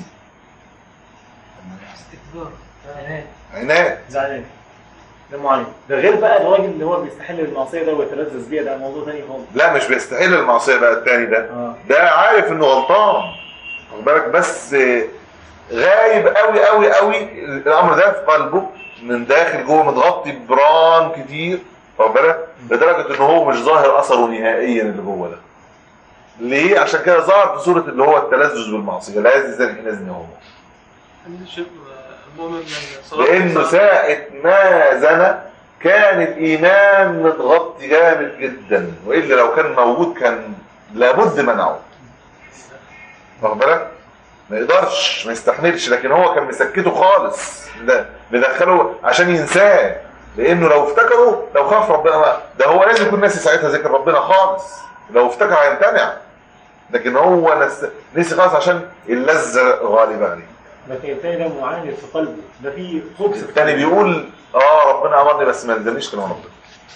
استكبار عناد عناد زعلان ده معين ده غير بقى الراجل اللي هو بيستحل المعصيه ده ويتلذذ بيها ده موضوع تاني خالص لا مش بيستحيل المعصيه بقى التاني ده اه ده عارف انه غلطان خد بالك بس غايب قوي قوي قوي الامر ده في قلبه من داخل جوه متغطي بران كتير واخد بالك لدرجه ان هو مش ظاهر اثره نهائيا اللي جوه ده ليه عشان كده ظهر في صوره اللي هو التلذذ بالمعصيه لا يزني زاني حين يزني هو هل الشيخ المؤمن من صلاة لانه ساعة ما زنى كان الايمان متغطي جامد جدا والا لو كان موجود كان لابد منعه واخد بالك ما يقدرش ما يستحملش لكن هو كان مسكته خالص ده مدخله عشان ينساه لانه لو افتكره لو خاف ربنا ما ده هو لازم يكون ناسي ساعتها ذكر ربنا خالص لو افتكر هيمتنع لكن هو نس... نسي خالص عشان اللذة غالبة عليه لكن الثاني ده معاند في قلبه ده في خبث في الثاني بيقول اه ربنا امرني بس ما يلزمنيش كلام ربنا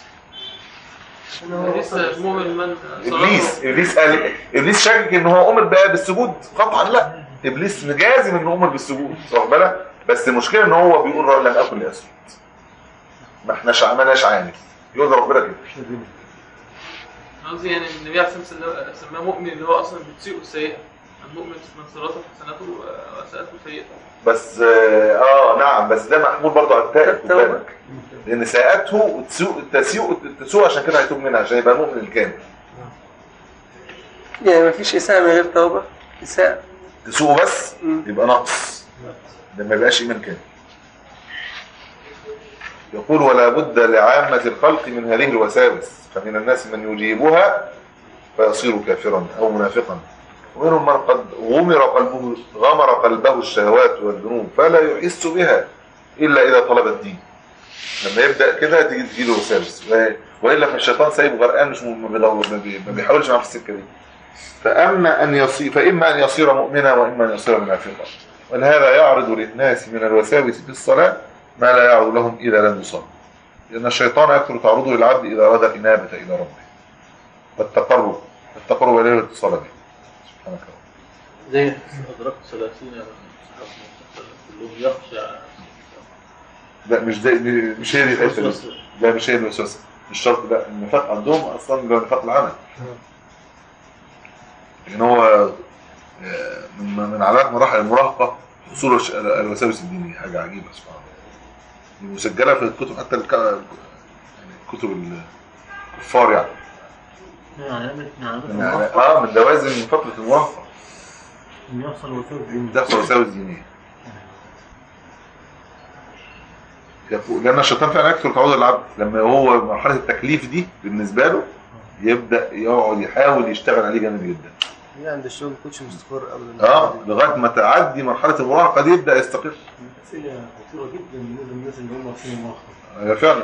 ليس المؤمن من ابليس ابليس قال ابليس شاكك ان هو امر بقى بالسجود قطعا لا ابليس مجازم انه امر بالسجود واخد بالك بس المشكله ان هو بيقول لم اكن لاسجد ما احناش عملناش عامل يقول ربنا كده قصدي يعني النبي عليه الصلاه والسلام سماه مؤمن اللي هو اصلا بتسيء السيئه المؤمن من صلاته حسناته وساءته سيئته بس اه آه، نعم بس ده محمول برضه على التائب خد بالك لان ساءته تسوء تسوء تسوء عشان كده هيتوب منها عشان يبقى مؤمن الكامل يعني ما فيش إساءة من غير توبة إساءة تسوء بس يبقى نقص ده ما يبقاش ايمان كامل يقول ولا بد لعامة الخلق من هذه الوساوس فمن الناس من يجيبها فيصير كافرا او منافقا ومنهم من قد غمر قلبه غمر قلبه الشهوات والذنوب فلا يحس بها الا اذا طلب الدين لما يبدا كده تيجي تجيله وساوس و- والا فالشيطان سايبه غرقان مش م- ما بيدور- ما بي- ما بيحاولش معاه في السكه دي فاما ان يصير فاما ان يصير مؤمنا واما ان يصير منافقا ولهذا يعرض للناس من الوساوس في الصلاه ما لا يعرض لهم اذا لم يصلوا لان الشيطان يكثر تعرضه للعبد اذا اراد الانابه الى ربه والتقرب التقرب اليه والاتصال به سبحانك رب. زي أدركت ثلاثين يا كلهم يخشى لا مش ده مش هي دي الحته دي وسوسة. لا مش هي الوسوسه مش شرط لا النفاق عندهم اصلا ده نفاق العمل لان هو آه، من من علامات مراحل المراهقه حصول الش- الوساوس الدينيه حاجه عجيبه سبحان الله دي مسجله في الكتب حتى الك... يعني كتب الكفار يعني من علامة من علامات من المراهقة اه من لوازم فتره المراهقه إن يحصل وسوس ديني. تحصل وساوس دينيه يقول- لان الشيطان فعلا يكثر تعود العبد لما هو مرحله التكليف دي بالنسبه له يبدا يقعد يحاول يشتغل عليه جامد جدا هي عند الشغل كنتش مستقر ابدا اه لغايه ما تعدي مرحله المراهقه دي يبدا يستقر أسئلة خطيرة جدا بالنسبة للناس اللي هم في المراهقة آه، فعلا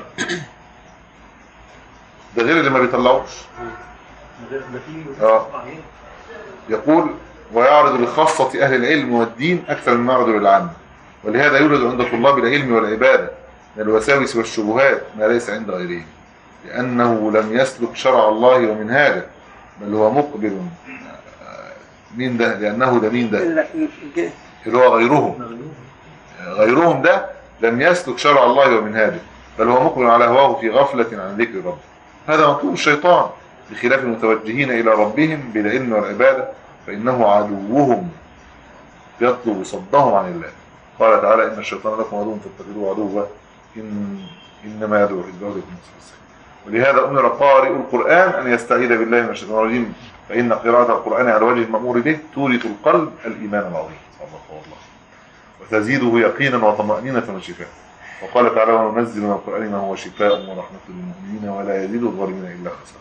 ده غير اللي ما بيطلعوش ده ده في آه. عيان. يقول ويعرض لخاصة أهل العلم والدين أكثر مما يعرض للعامة ولهذا يولد عند طلاب العلم والعبادة من الوساوس والشبهات ما ليس عند غيرهم لأنه لم يسلك شرع الله ومنهاجه بل هو مقبل آه، مين ده لأنه ده مين ده لا الج- اللي هو غيرهم غيرهم ده لم يسلك شرع الله ومنهاجه بل هو مقبل على هواه في غفلة عن ذكر ربه هذا مطلوب الشيطان بخلاف المتوجهين إلى ربهم بالعلم والعبادة فإنه عدوهم يطلب صدهم عن الله قال تعالى إن الشيطان لكم عدو فاتخذوه عدوا إن إنما يدعو حزبه لكم ولهذا أمر قارئ القرآن أن يستعيذ بالله من الشيطان الرجيم فإن قراءة القرآن على وجه المأمور به تورث القلب الإيمان العظيم صدق الله وتزيده يقينا وطمأنينة وشفاء وقال تعالى وننزل من القرآن ما هو شفاء ورحمة للمؤمنين ولا يزيد الظالمين إلا خسارة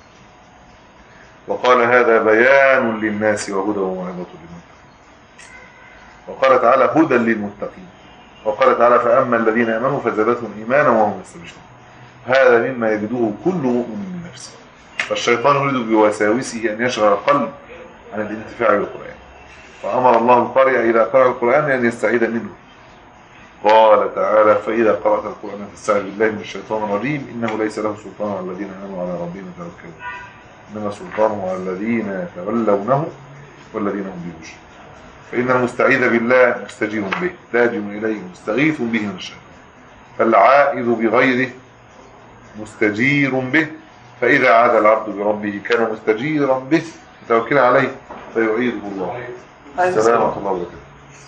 وقال هذا بيان للناس وهدى وموعظة للمتقين وقال تعالى هدى للمتقين وقال تعالى فأما الذين آمنوا فزادتهم إيمانا وهم يستبشرون هذا مما يجده كل مؤمن من نفسه فالشيطان يريد بوساوسه أن يشغل القلب عن الانتفاع بالقرآن فأمر الله القارئ إذا قرأ القرآن أن يستعيذ منه قال تعالى فإذا قرأت القرآن فاستعذ بالله من الشيطان الرجيم إنه ليس له سلطان على الذين آمنوا على ربهم يتوكلون إنما سلطانه على الذين يتولونه والذين هم به مشركون فإن المستعيذ بالله مستجير به لاجئ إليه مستغيث به من الشيطان فالعائذ بغيره مستجير به فإذا عاد العبد بربه كان مستجيرا به متوكلا عليه فيعيذه الله السلام ورحمة الله وبركاته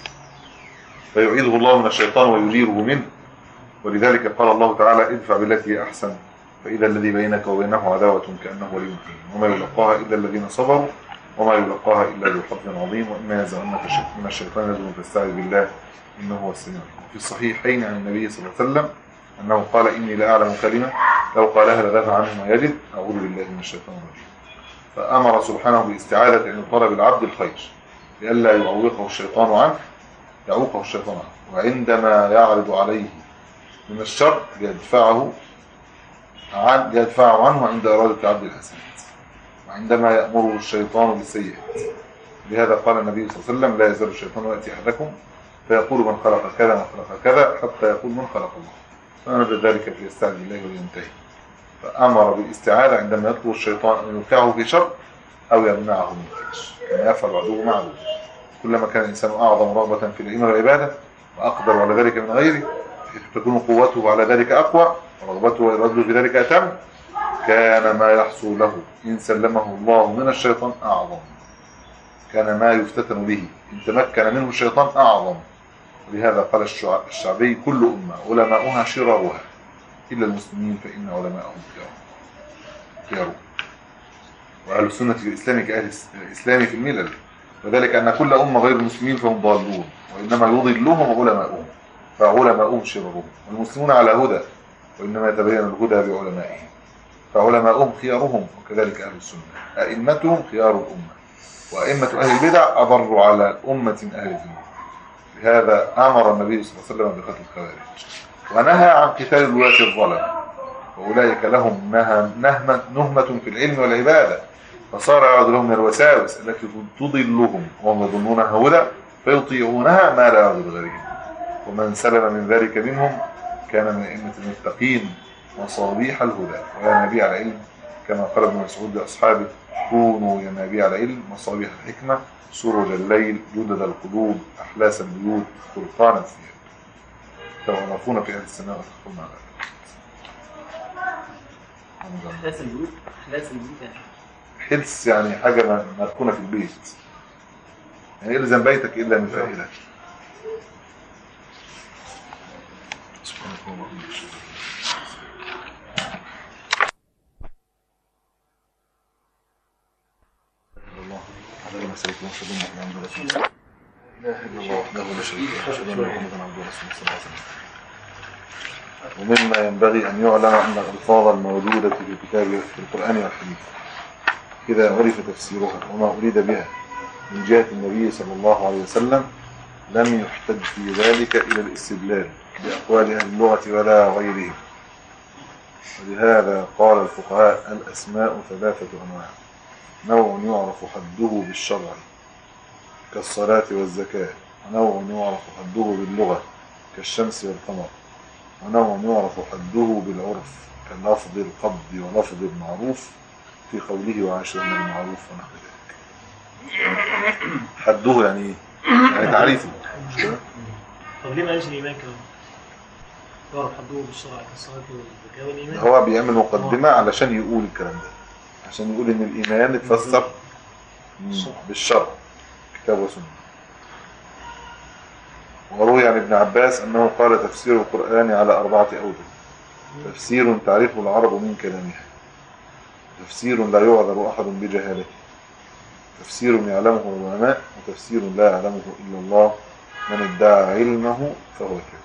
فيعيذه الله من الشيطان ويجيره منه ولذلك قال الله تعالى ادفع بالتي هي أحسن فإذا الذي بينك وبينه عداوة كأنه ولي حميم وما يلقاها إلا الذين صبروا وما يلقاها إلا ذو حظ عظيم وإما يزعمك من الشيطان يزعم فاستعذ بالله إنه هو السميع العليم. في الصحيحين عن النبي صلى الله عليه وسلم أنه قال إني لأعلم كلمة لو قالها لذهب عنه ما يجد أعوذ بالله من الشيطان الرجيم فأمر سبحانه باستعاذة أن يطلب العبد الخير لئلا يعوقه الشيطان عنه يعوقه الشيطان عنه وعندما يعرض عليه من الشر يدفعه عن يدفعه عنه عند إرادة العبد الحسنات وعندما يأمره الشيطان بالسيئات لهذا قال النبي صلى الله عليه وسلم لا يزال الشيطان يأتي أحدكم فيقول من خلق كذا من خلق كذا حتى يقول من خلق الله فنرد ذلك فيستعذ الله وينتهي فأمر بالاستعاذة عندما يطلب الشيطان أن يوقعه في شر أو يمنعه من خير كما يفعل عدو مع عدو كلما كان الإنسان أعظم رغبة في العلم والعبادة وأقدر على ذلك من غيره حيث تكون قوته على ذلك أقوى ورغبته وإرادته في ذلك أتم كان ما يحصل له إن سلمه الله من الشيطان أعظم كان ما يفتتن به إن تمكن منه الشيطان أعظم ولهذا قال الشع- الشعبي كل أمة علماؤها شرارها إلا المسلمين فإن علماءهم خيار خيار وأهل السنة في الإسلام كأهل الإسلام في الملل وذلك أن كل أمة غير المسلمين فهم ضالون وإنما يضلهم علماؤهم فعلماؤهم شرارهم والمسلمون على هدى وإنما يتبين الهدى بعلمائهم فعلماؤهم خيارهم وكذلك أهل السنة أئمتهم خيار الأمة وأئمة أهل البدع أضر على أمة أهل الذنوب لهذا أمر النبي صلى الله عليه وسلم بقتل الخوارج ونهى عن قتال الولاة الظلم وأولئك لهم نهى نهمة نهمة في العلم والعبادة فصار يعرض لهم من الوساوس التي تضلهم وهم يظنونها هدى فيطيعونها ما لا يعرض لغيرهم ومن سلم من ذلك منهم كان من أئمة المتقين وصابيح الهدى وينابيع العلم كما قال ابن مسعود لأصحابه كونوا ينابيع العلم وصابيح الحكمة سرج الليل جدد القلوب أحلاس البيوت فرقان الثياب توقفون في أهل السماء وتخفون على الأرض. احداث البيوت احداث البيوت يعني حلس يعني حاجة م- مركونة في البيت يعني إلزم بيتك إلا من فائدة سبحانك اللهم وبحمدك. الله على المسيح ونشهد أن محمدا عبده ورسوله لا إله إلا الله وحده لا شريك له ونشهد أن محمدا عبده ورسوله صلى الله عليه وسلم ومما ينبغي أن يعلم أن الألفاظ الموجودة في الكتاب في القرآن والحديث إذا عرف تفسيرها وما أريد بها من جهة النبي صلى الله عليه وسلم لم يحتج في ذلك إلى الاستدلال بأقوال أهل اللغة ولا غيرهم ولهذا قال الفقهاء الأسماء ثلاثة أنواع نوع يعرف حده بالشرع كالصلاة والزكاة ونوع يعرف حده باللغة كالشمس والقمر ونوع يعرف حده بالعرف كلفظ القبض ولفظ المعروف في قوله وعاشرون بالمعروف ونحو ذلك حده يعني ايه؟ يعني تعريفه مش كده؟ طب ليه ما قالش الايمان كمان؟ يعرف حده بالشرع كالصلاه والزكاه والايمان هو بيعمل مقدمة علشان يقول الكلام ده عشان يقول ان الايمان اتفسر بالشرع كتاب وسنة وروي عن ابن عباس انه قال تفسير القرآن على اربعة اوجه تفسير تعرفه العرب من كلامها تفسير لا يعذر احد بجهالته تفسير يعلمه العلماء وتفسير لا يعلمه الا الله من ادعى علمه فهو كافر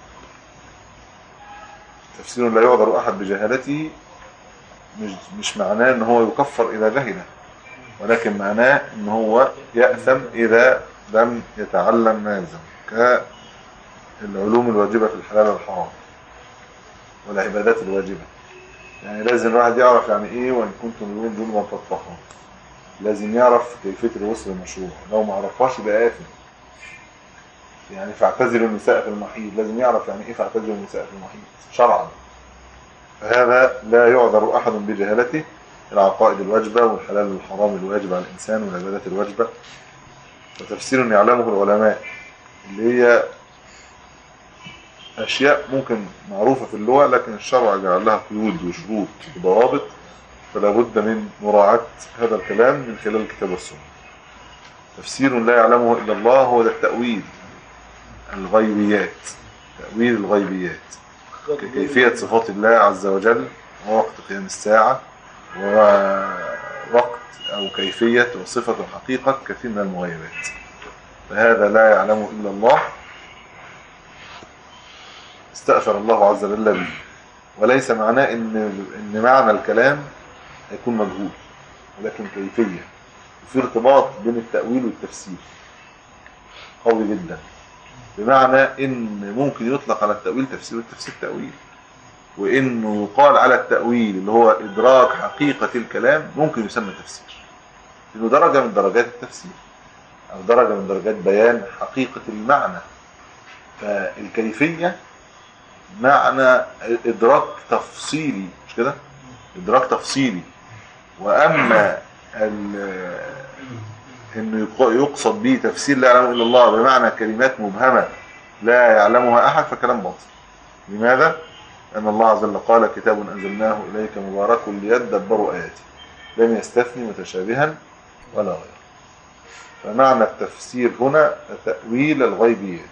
تفسير لا يعذر احد بجهالته مش مش معناه ان هو يكفر اذا جهله ولكن معناه ان هو يأثم اذا لم يتعلم ما يلزم كالعلوم الواجبة في الحلال والحرام والعبادات الواجبة يعني لازم الواحد يعرف يعني ايه وان كنتم يقولون جنبا فاتقوا لازم يعرف كيفية الغسل المشروع لو ما عرفهاش يبقى آثم يعني فاعتزلوا النساء في المحيض لازم يعرف يعني ايه فاعتزلوا النساء في المحيض شرعا فهذا لا يعذر أحد بجهالته العقائد الواجبة والحلال والحرام الواجب على الإنسان والعبادات الواجبة وتفسير يعلمه العلماء اللي هي أشياء ممكن معروفة في اللغة لكن الشرع جعل لها قيود وشروط وضوابط فلا بد من مراعاة هذا الكلام من خلال الكتاب والسنة تفسير لا يعلمه إلا الله هو ده التأويل الغيبيات تأويل الغيبيات كيفية صفات الله عز وجل ووقت قيام الساعة ووقت أو كيفية وصفة وحقيقة كثير من المغيبات فهذا لا يعلم إلا الله استأثر الله عز وجل به وليس معناه إن, إن معنى الكلام هيكون مجهول ولكن كيفية وفي ارتباط بين التأويل والتفسير قوي جدا بمعنى إن ممكن يطلق على التأويل تفسير والتفسير تأويل وإنه يقال على التأويل اللي هو إدراك حقيقة الكلام ممكن يسمى تفسير إنه درجة من درجات التفسير أو درجة من درجات بيان حقيقة المعنى فالكيفية معنى إدراك تفصيلي مش كده؟ إدراك تفصيلي وأما ال- إنه يق- يقصد به تفسير لا يعلمه إلا الله بمعنى كلمات مبهمة لا يعلمها أحد فكلام باطل لماذا؟ أن الله عز وجل قال كتاب أنزلناه إليك مبارك ليدبروا آياته لم يستثني متشابها ولا غيره فمعنى التفسير هنا تأويل الغيبيات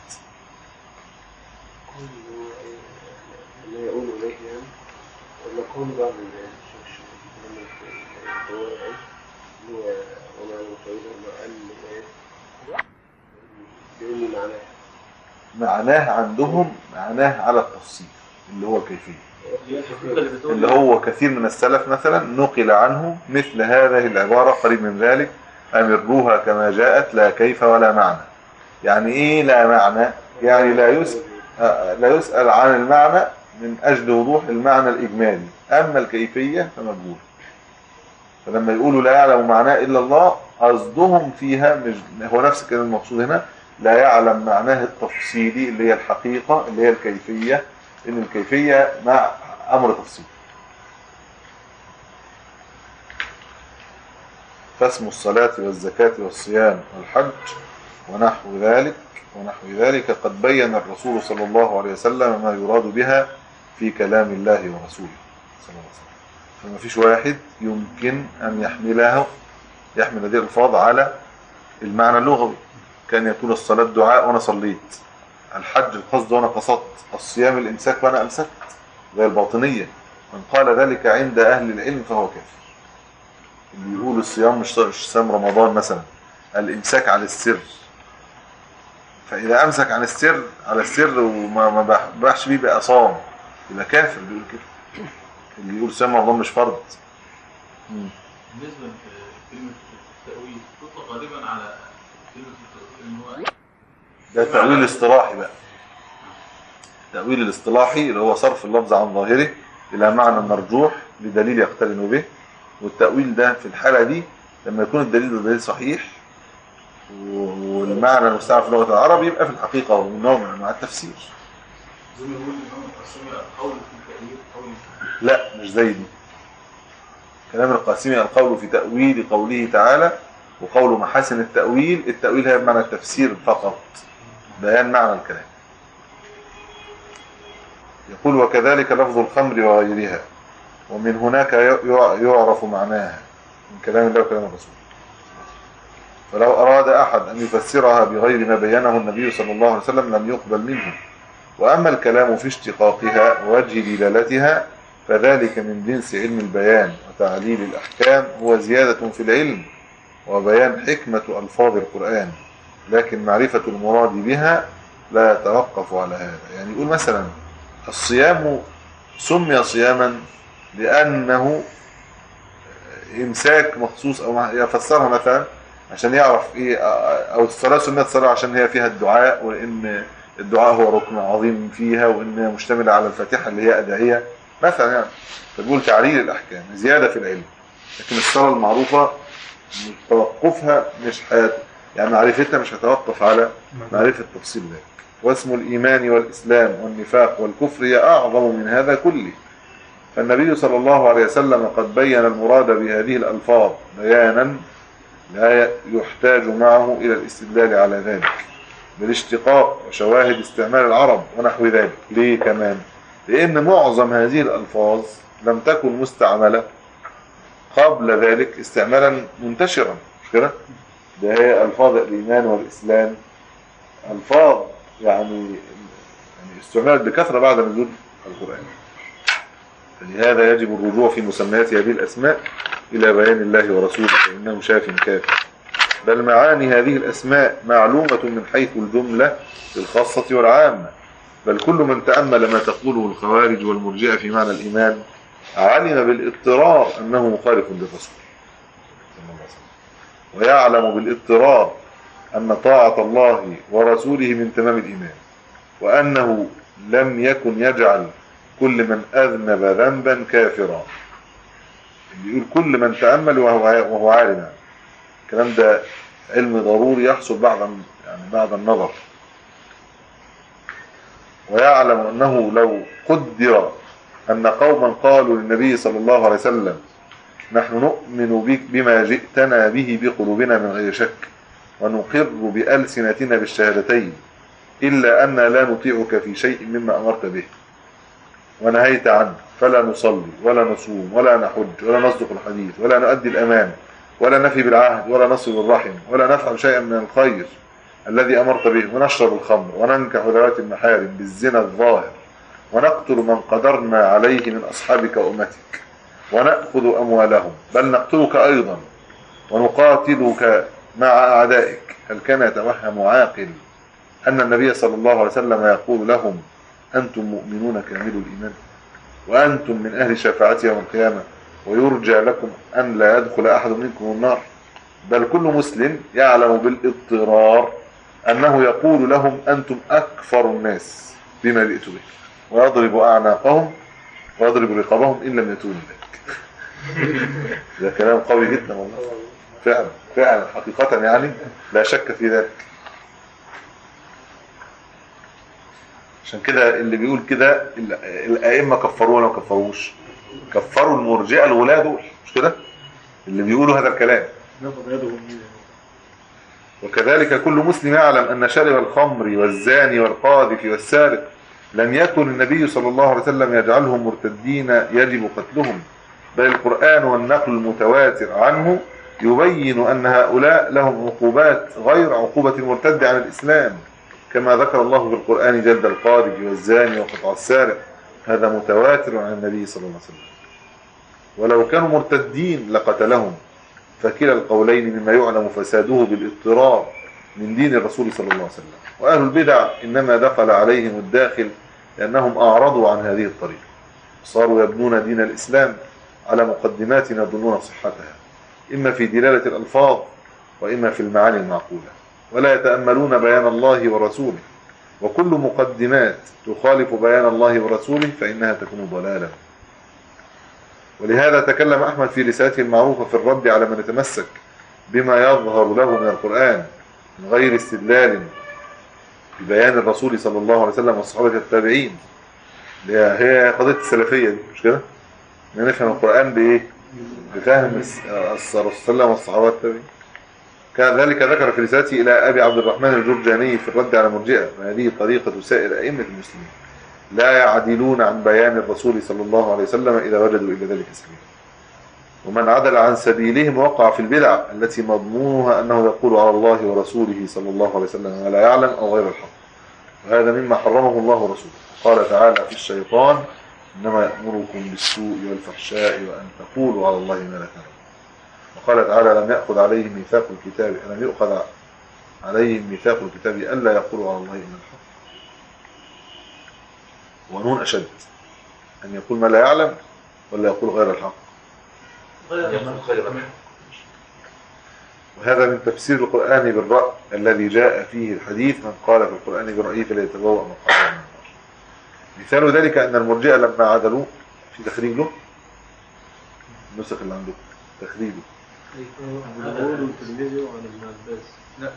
كل اللي هو إيه، اللي يقول إليه يعني ولا كون بعض الشيخ من الدواء اللي هو وما متويل وما قال إيه بيقول لي معناه معناه عندهم معناه على التفصيل اللي هو الكيفية اللي بتقول اللي هو كثير من السلف مثلا نقل عنه مثل هذه العبارة قريب من ذلك أمروها كما جاءت لا كيف ولا معنى يعني إيه لا معنى يعني لا يسأل آه، لا يسأل عن المعنى من أجل وضوح المعنى الإجمالي أما الكيفية فمجهول فلما يقولوا لا يعلم معناه إلا الله قصدهم فيها مش هو نفس الكلام المقصود هنا لا يعلم معناه التفصيلي اللي هي الحقيقة اللي هي الكيفية إن الكيفية مع أمر تفصيلي فاسم الصلاة والزكاة والصيام والحج ونحو ذلك ونحو ذلك قد بين الرسول صلى الله عليه وسلم ما يراد بها في كلام الله ورسوله صلى الله عليه وسلم فما فيش واحد يمكن أن يحملها يحمل هذه الألفاظ على المعنى اللغوي كان يكون الصلاة دعاء وأنا صليت الحج القصد وأنا قصدت الصيام الإمساك وأنا أمسكت زي الباطنية من قال ذلك عند أهل العلم فهو كافر اللي يقول الصيام مش مش صيام رمضان مثلا الإمساك على السر فإذا أمسك عن السر على السر وما ما بحش بيه بقى صام يبقى كافر بيقول كده اللي يقول صيام رمضان مش فرض مم. بالنسبه لكلمه التاويل تطلق غالبا على كلمه التاويل ان هو ده تأويل اصطلاحي بقى التأويل الاصطلاحي اللي هو صرف اللفظ عن ظاهره إلى معنى مرجوح لدليل يقترن به والتأويل ده في الحالة دي لما يكون الدليل ده دليل صحيح و- والمعنى المستعمل في لغة العرب يبقى في الحقيقة هو نوع من أنواع التفسير زي ما يقول الامام القاسمي القول في التاويل قول لا مش زي دي كلام القاسمي القول في تأويل قوله تعالى وقول محاسن التأويل التأويل هي بمعنى التفسير فقط بيان معنى الكلام يقول وكذلك لفظ الخمر وغيرها ومن هناك يع- يعرف معناها من كلام الله وكلام الرسول فلو أراد أحد أن يفسرها بغير ما بينه النبي صلى الله عليه وسلم لم يقبل منه وأما الكلام في اشتقاقها ووجه دلالتها فذلك من جنس علم البيان وتعليل الأحكام هو زيادة في العلم وبيان حكمة ألفاظ القرآن لكن معرفة المراد بها لا يتوقف على هذا يعني يقول مثلا الصيام سمي صياما لأنه إمساك مخصوص أو يفسرها مثلا عشان يعرف إيه أو الصلاة سميت صلاة عشان هي فيها الدعاء وإن الدعاء هو ركن عظيم فيها وإنها مشتملة على الفاتحة اللي هي أدعية مثلا يعني فبيقول تعليل الأحكام زيادة في العلم لكن الصلاة المعروفة توقفها مش حياة يعني معرفتها مش هتوقف على معرفة تفصيل ذلك واسم الإيمان والإسلام والنفاق والكفر هي أعظم من هذا كله فالنبي صلى الله عليه وسلم قد بين المراد بهذه الألفاظ بيانا لا يحتاج معه إلى الاستدلال على ذلك بالاشتقاق وشواهد استعمال العرب ونحو ذلك ليه كمان لأن معظم هذه الألفاظ لم تكن مستعملة قبل ذلك استعمالا منتشرا مش كده ده هي ألفاظ الإيمان والإسلام ألفاظ يعني يعني استعملت بكثرة بعد نزول القرآن فلهذا يجب الرجوع في مسميات هذه الأسماء إلى بيان الله ورسوله فإنه شاف كافر بل معاني هذه الأسماء معلومة من حيث الجملة للخاصة والعامة بل كل من تأمل ما تقوله الخوارج والمرجئة في معنى الإيمان علم بالاضطرار أنه مخالف للرسول صلى الله عليه وسلم ويعلم بالاضطرار أن طاعة الله ورسوله من تمام الإيمان وأنه لم يكن يجعل كل من أذنب ذنبا كافرا يقول كل من تأمل وهو وهو عالم الكلام ده علم ضروري يحصل بعد يعني بعد النظر ويعلم أنه لو قدر أن قوما قالوا للنبي صلى الله عليه وسلم نحن نؤمن بك بما جئتنا به بقلوبنا من غير شك ونقر بألسنتنا بالشهادتين إلا أن لا نطيعك في شيء مما أمرت به ونهيت عنه فلا نصلي ولا نصوم ولا نحج ولا نصدق الحديث ولا نؤدي الأمان ولا نفي بالعهد ولا نصل الرحم ولا نفعل شيئا من الخير الذي أمرت به ونشرب الخمر وننكح ذوات المحارم بالزنا الظاهر ونقتل من قدرنا عليه من أصحابك وأمتك ونأخذ أموالهم بل نقتلك أيضا ونقاتلك مع أعدائك هل كان يتوهم عاقل أن النبي صلى الله عليه وسلم يقول لهم أنتم مؤمنون كامل الإيمان وأنتم من أهل شفاعتي يوم القيامة ويرجى لكم أن لا يدخل أحد منكم النار بل كل مسلم يعلم بالاضطرار أنه يقول لهم أنتم أكفر الناس بما جئت به ويضرب أعناقهم ويضرب رقابهم إن لم يتونوا ذلك ده كلام قوي جدا والله فعلا فعلا حقيقة يعني لا شك في ذلك عشان كده اللي بيقول كده ال- الأئمة كفروه ولا ما كفروش كفروا المرجئة الغلاة دول مش كده اللي بيقولوا هذا الكلام نفض يده من وكذلك كل مسلم يعلم أن شارب الخمر والزاني والقاذف والسارق لم يكن النبي صلى الله عليه وسلم يجعلهم مرتدين يجب قتلهم بل القرآن والنقل المتواتر عنه يبين أن هؤلاء لهم عقوبات غير عقوبة المرتد عن الإسلام كما ذكر الله في القرآن جلد القاذف والزاني وقطع السارق هذا متواتر عن النبي صلى الله عليه وسلم ولو كانوا مرتدين لقتلهم فكلا القولين مما يعلم فساده بالاضطرار من دين الرسول صلى الله عليه وسلم وأهل البدع إنما دخل عليهم الداخل لأنهم أعرضوا عن هذه الطريقة صاروا يبنون دين الإسلام على مقدمات يظنون صحتها إما في دلالة الألفاظ وإما في المعاني المعقولة ولا يتأملون بيان الله ورسوله وكل مقدمات تخالف بيان الله ورسوله فإنها تكون ضلالا ولهذا تكلم أحمد في رسالته المعروفة في الرد على من يتمسك بما يظهر له من القرآن من غير استدلال ببيان الرسول صلى الله عليه وسلم والصحابة التابعين اللي هي هي قضية السلفية دي مش كده؟ إن نفهم القرآن بإيه؟ بفهم الس- الرسول صلى الله عليه وسلم والصحابة التابعين كان ذلك ذكر في رسالته إلى أبي عبد الرحمن الجرجاني في الرد على المرجئة وهذه طريقة سائر أئمة المسلمين لا يعدلون عن بيان الرسول صلى الله عليه وسلم إذا وجدوا إلى ذلك سبيلا ومن عدل عن سبيلهم وقع في البدع التي مضمونها أنه يقول على الله ورسوله صلى الله عليه وسلم ما لا يعلم أو غير الحق وهذا مما حرمه الله ورسوله قال تعالى في الشيطان إنما يأمركم بالسوء والفحشاء وأن تقولوا على الله ما لا تعلمون وقال تعالى لم يأخذ عليهم ميثاق الكتاب لم يؤخذ عليهم ميثاق الكتاب ألا يقولوا على الله إلا الحق ونون أشد أن يقول ما لا يعلم ولا يقول غير الحق وهذا من تفسير القرآن بالرأي الذي جاء فيه الحديث من قال في القرآن برأيه فليتبوأ مقعده من النار مثال ذلك أن المرجئة لما عدلوا في تخريج له النسخ اللي عندكم تخريجه أبو داوود والترمذي وعن ابن عباس لا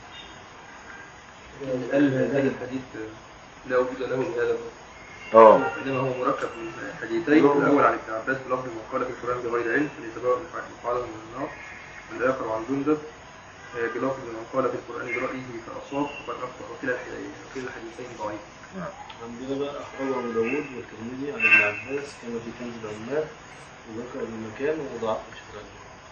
قال هذا الحديث لا وجود له من هذا اه إنما هو مركب من حديثين الأول عن ابن عباس بلفظ من قال في القرآن بغير علم فليتبوأ مقعده من النار والآخر عن جندب آه، بلفظ من قال في القرآن برأيه فأصاب فقد أخطأ وكلا الحديثين وكلا الحديثين ضعيف عندنا بقى أخرجه أبو داوود والترمذي عن ابن عباس كما في كنز العمال وذكر ابن مكان وضعف الشيخ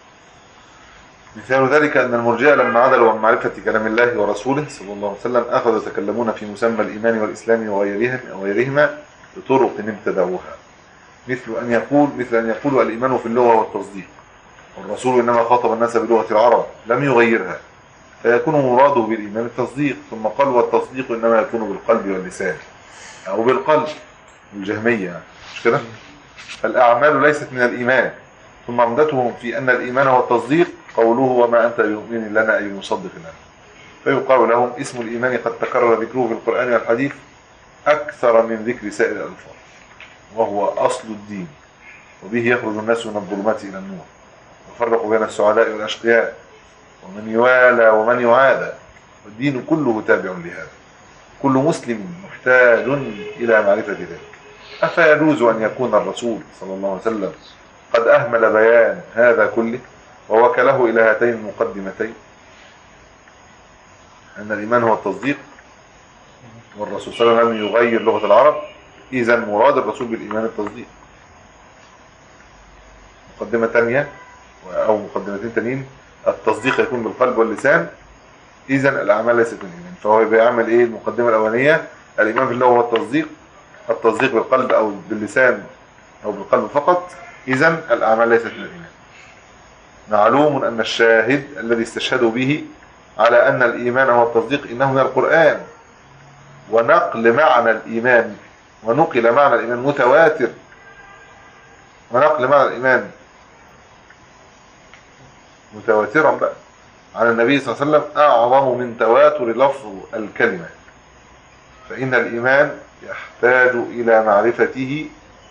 مثال ذلك أن المرجئة لما عدلوا عن معرفة كلام الله ورسوله صلى الله عليه وسلم أخذوا يتكلمون في مسمى الإيمان والإسلام وغيرهم وغيرهما بطرق ابتدعوها مثل أن يقول مثل أن يقولوا الإيمان في اللغة والتصديق والرسول إنما خاطب الناس بلغة العرب لم يغيرها فيكون مراده بالإيمان التصديق ثم قال والتصديق إنما يكون بالقلب واللسان أو بالقلب الجهمية مش كده فالأعمال ليست من الإيمان ثم عمدتهم في أن الإيمان هو التصديق قوله وما أنت بمؤمن لنا أي مصدق لنا فيقال لهم اسم الإيمان قد تكرر ذكره في القرآن والحديث أكثر من ذكر سائر الألفاظ وهو أصل الدين وبه يخرج الناس من الظلمات إلى النور وفرق بين السعداء والأشقياء ومن يوالى ومن يعادى والدين كله تابع لهذا كل مسلم محتاج إلى معرفة ذلك أفيجوز أن يكون الرسول صلى الله عليه وسلم قد أهمل بيان هذا كله ووكله إلى هاتين المقدمتين أن الإيمان هو التصديق والرسول صلى الله عليه وسلم لم يغير لغة العرب إذا مراد الرسول بالإيمان التصديق مقدمة ثانية أو مقدمتين تانيين التصديق يكون بالقلب واللسان إذا الأعمال ليست من الإيمان فهو بيعمل إيه المقدمة الأولانية الإيمان في اللغة هو التصديق التصديق بالقلب أو باللسان أو بالقلب فقط إذا الأعمال ليست من الإيمان معلوم أن الشاهد الذي استشهدوا به على أن الإيمان هو التصديق إنه من القرآن ونقل معنى الإيمان ونقل معنى الإيمان متواتر ونقل معنى الإيمان متواترا بقى عن النبي صلى الله عليه وسلم أعظم من تواتر لفظ الكلمة فإن الإيمان يحتاج إلى معرفته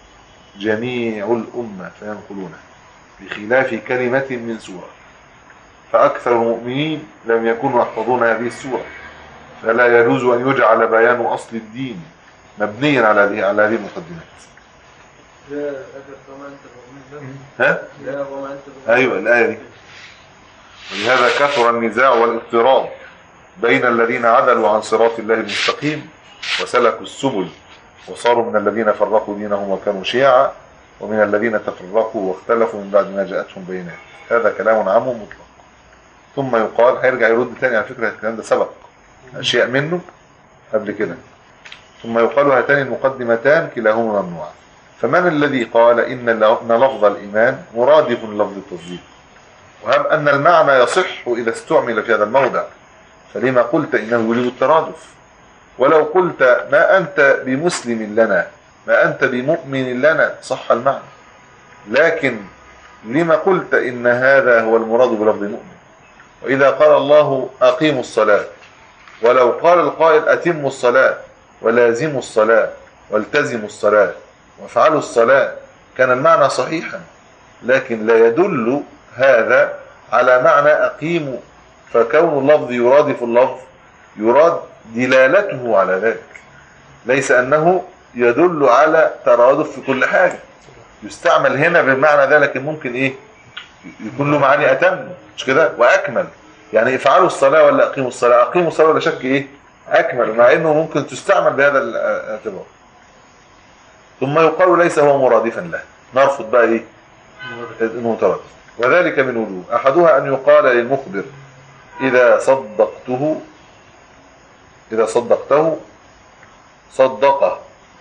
جميع الأمة فينقلونه بخلاف كلمة من سورة فأكثر المؤمنين لم يكونوا يحفظون هذه السورة فلا يجوز أن يجعل بيان أصل الدين مبنيا على هذه على هذه المقدمات لا أجل وما أنت بمؤمن ها؟ لا وما أنت بمؤمن أيوة الآية دي ولهذا كثر النزاع والاضطراب بين الذين عدلوا عن صراط الله المستقيم وسلكوا السبل وصاروا من الذين فرقوا دينهم وكانوا شيعا ومن الذين تفرقوا واختلفوا من بعد ما جاءتهم بينات هذا كلام عام مطلق ثم يقال هيرجع يرد تاني على فكرة الكلام ده سبق أشياء منه قبل كده ثم يقال هاتان المقدمتان كلاهما ممنوعة فمن الذي قال إن إن لفظ الإيمان مرادف لفظ التصديق وهب أن المعنى يصح إذا استعمل في هذا الموضع فلما قلت إنه يريد الترادف ولو قلت ما أنت بمسلم لنا ما أنت بمؤمن لنا صح المعنى لكن لما قلت إن هذا هو المراد بلفظ مؤمن وإذا قال الله أقيموا الصلاة ولو قال القائل أتموا الصلاة ولازموا الصلاة والتزموا الصلاة وافعلوا الصلاة كان المعنى صحيحا لكن لا يدل هذا على معنى أقيموا فكون اللفظ يرادف اللفظ يراد دلالته على ذلك ليس أنه يدل على ترادف في كل حاجة يستعمل هنا بمعنى ذلك ممكن إيه يكون له معاني أتم مش كده وأكمل يعني افعلوا الصلاة ولا أقيموا الصلاة أقيموا الصلاة ولا شك إيه أكمل مع أنه ممكن تستعمل بهذا الاعتبار ثم يقال ليس هو مرادفا له نرفض بقى إيه انه مترادف وذلك من وجوه احدها ان يقال للمخبر اذا صدقته اذا صدقته صدقه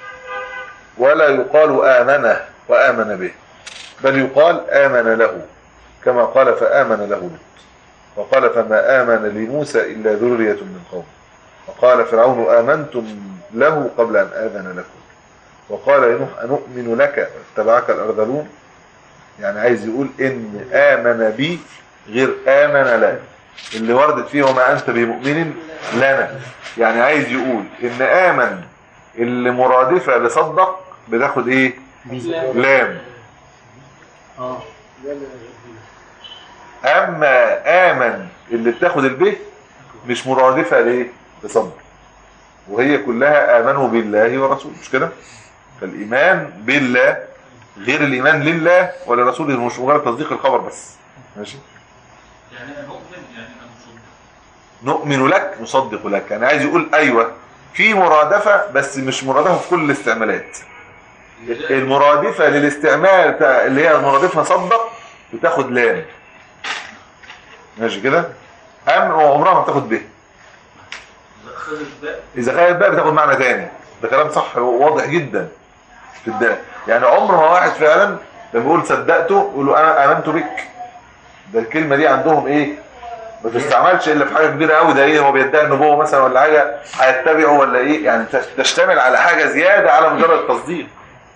ولا يقال امنه وامن به بل يقال امن له كما قال فامن له لوط وقال فما امن لموسى الا ذريه من قوم وقال فرعون امنتم له قبل ان اذن لكم وقال لنوح انؤمن لك اتبعك الارذلون يعني عايز يقول ان امن بي غير امن لا اللي وردت فيه وما انت بمؤمن لنا يعني عايز يقول ان امن اللي مرادفه لصدق بتاخد ايه لام اه اما امن اللي بتاخد البه مش مرادفه لايه لصدق وهي كلها امنوا بالله ورسوله مش كده فالايمان بالله غير الايمان لله ولرسوله مش مجرد تصديق الخبر بس ماشي يعني نؤمن يعني نصدق نؤمن لك نصدق لك انا عايز يقول ايوه في مرادفه بس مش مرادفه في كل الاستعمالات المرادفه للاستعمال بتاع اللي هي المرادفه صدق بتاخد لام ماشي كده امن وعمرها ما بتاخد به خذ باء اذا خدت بقى بتاخد معنى تاني ده كلام صح واضح جدا في الدال يعني عمر ما واحد فعلا لما يقول صدقته يقول له انا امنت بك ده الكلمة دي عندهم ايه ما تستعملش الا في حاجة كبيرة قوي ده ايه هو بيدعي النبوة مثلا ولا حاجة هيتبعه ولا ايه يعني تش- تشتمل على حاجة زيادة على مجرد تصديق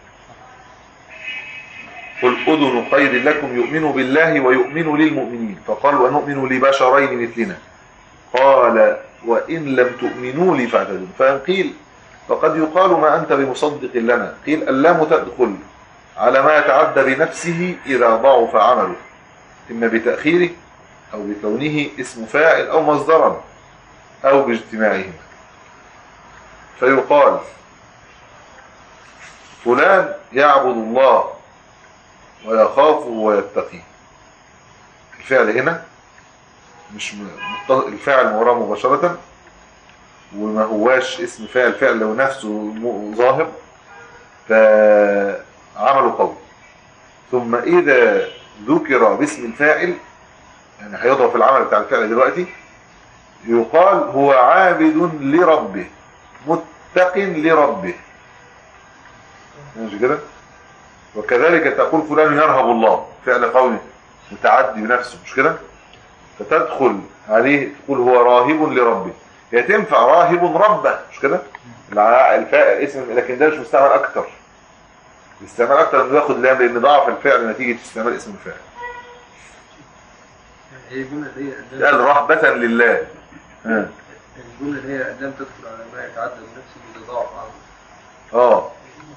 قل أذن خير لكم يؤمن بالله ويؤمن للمؤمنين فقالوا ونؤمن لبشرين مثلنا قال وإن لم تؤمنوا لي فاعتدوا فإن قيل فقد يقال ما أنت بمصدق لنا قيل اللام تدخل على ما يتعدى بنفسه إذا ضعف عمله إما بتأخيره أو بكونه اسم فاعل أو مصدرا أو باجتماعهما فيقال فلان يعبد الله ويخافه ويتقيه الفعل هنا مش م- مت- الفاعل وراه مباشرة وما هواش اسم فاعل فعل لو نفسه م- ظاهر فعمله قوي ثم إذا ذكر باسم الفاعل يعني هيضرب في العمل بتاع الفعل دلوقتي يقال هو عابد لربه متق لربه ماشي كده وكذلك تقول فلان يرهب الله فعل قولي متعدي بنفسه مش كده فتدخل عليه تقول هو راهب لربه هي تنفع راهب ربه مش كده الع- الفاعل اسم لكن ده مش مستعمل اكتر الاستعمال اكتر انه ياخد لام لان ضعف الفعل نتيجه استعمال اسم الفاعل هي الجملة اللي هي قال رهبة لله ها. الجملة اللي هي لم تدخل على ما يتعدى بنفسه إذا ضعف عنه اه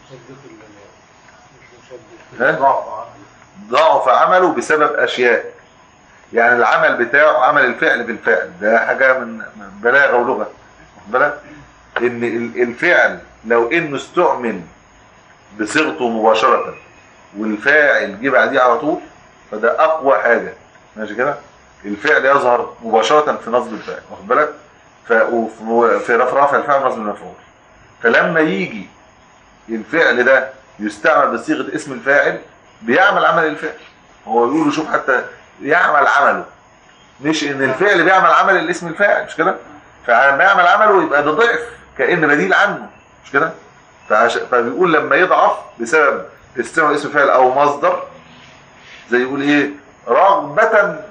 ها؟ ضعف عمله بسبب اشياء يعني العمل بتاعه عمل الفعل بالفعل ده حاجه من من بلاغه ولغه واخد بالك ان ال- الفعل لو انه استعمل بصيغته مباشره والفاعل جه بعديه على طول فده اقوى حاجه ماشي كده الفعل يظهر مباشره في نصب الفاعل واخد بالك ف- وفي في رفع الفعل نصب المفعول فلما يجي الفعل ده يستعمل بصيغه اسم الفاعل بيعمل عمل الفعل هو يقولوا شوف حتى يعمل عمله مش ان الفعل بيعمل عمل الاسم الفاعل مش كده فلما يعمل عمله يبقى ده ضعف كأن بديل عنه مش كده فعش... فبيقول لما يضعف بسبب استعمال اسم فاعل او مصدر زي يقول ايه رغبة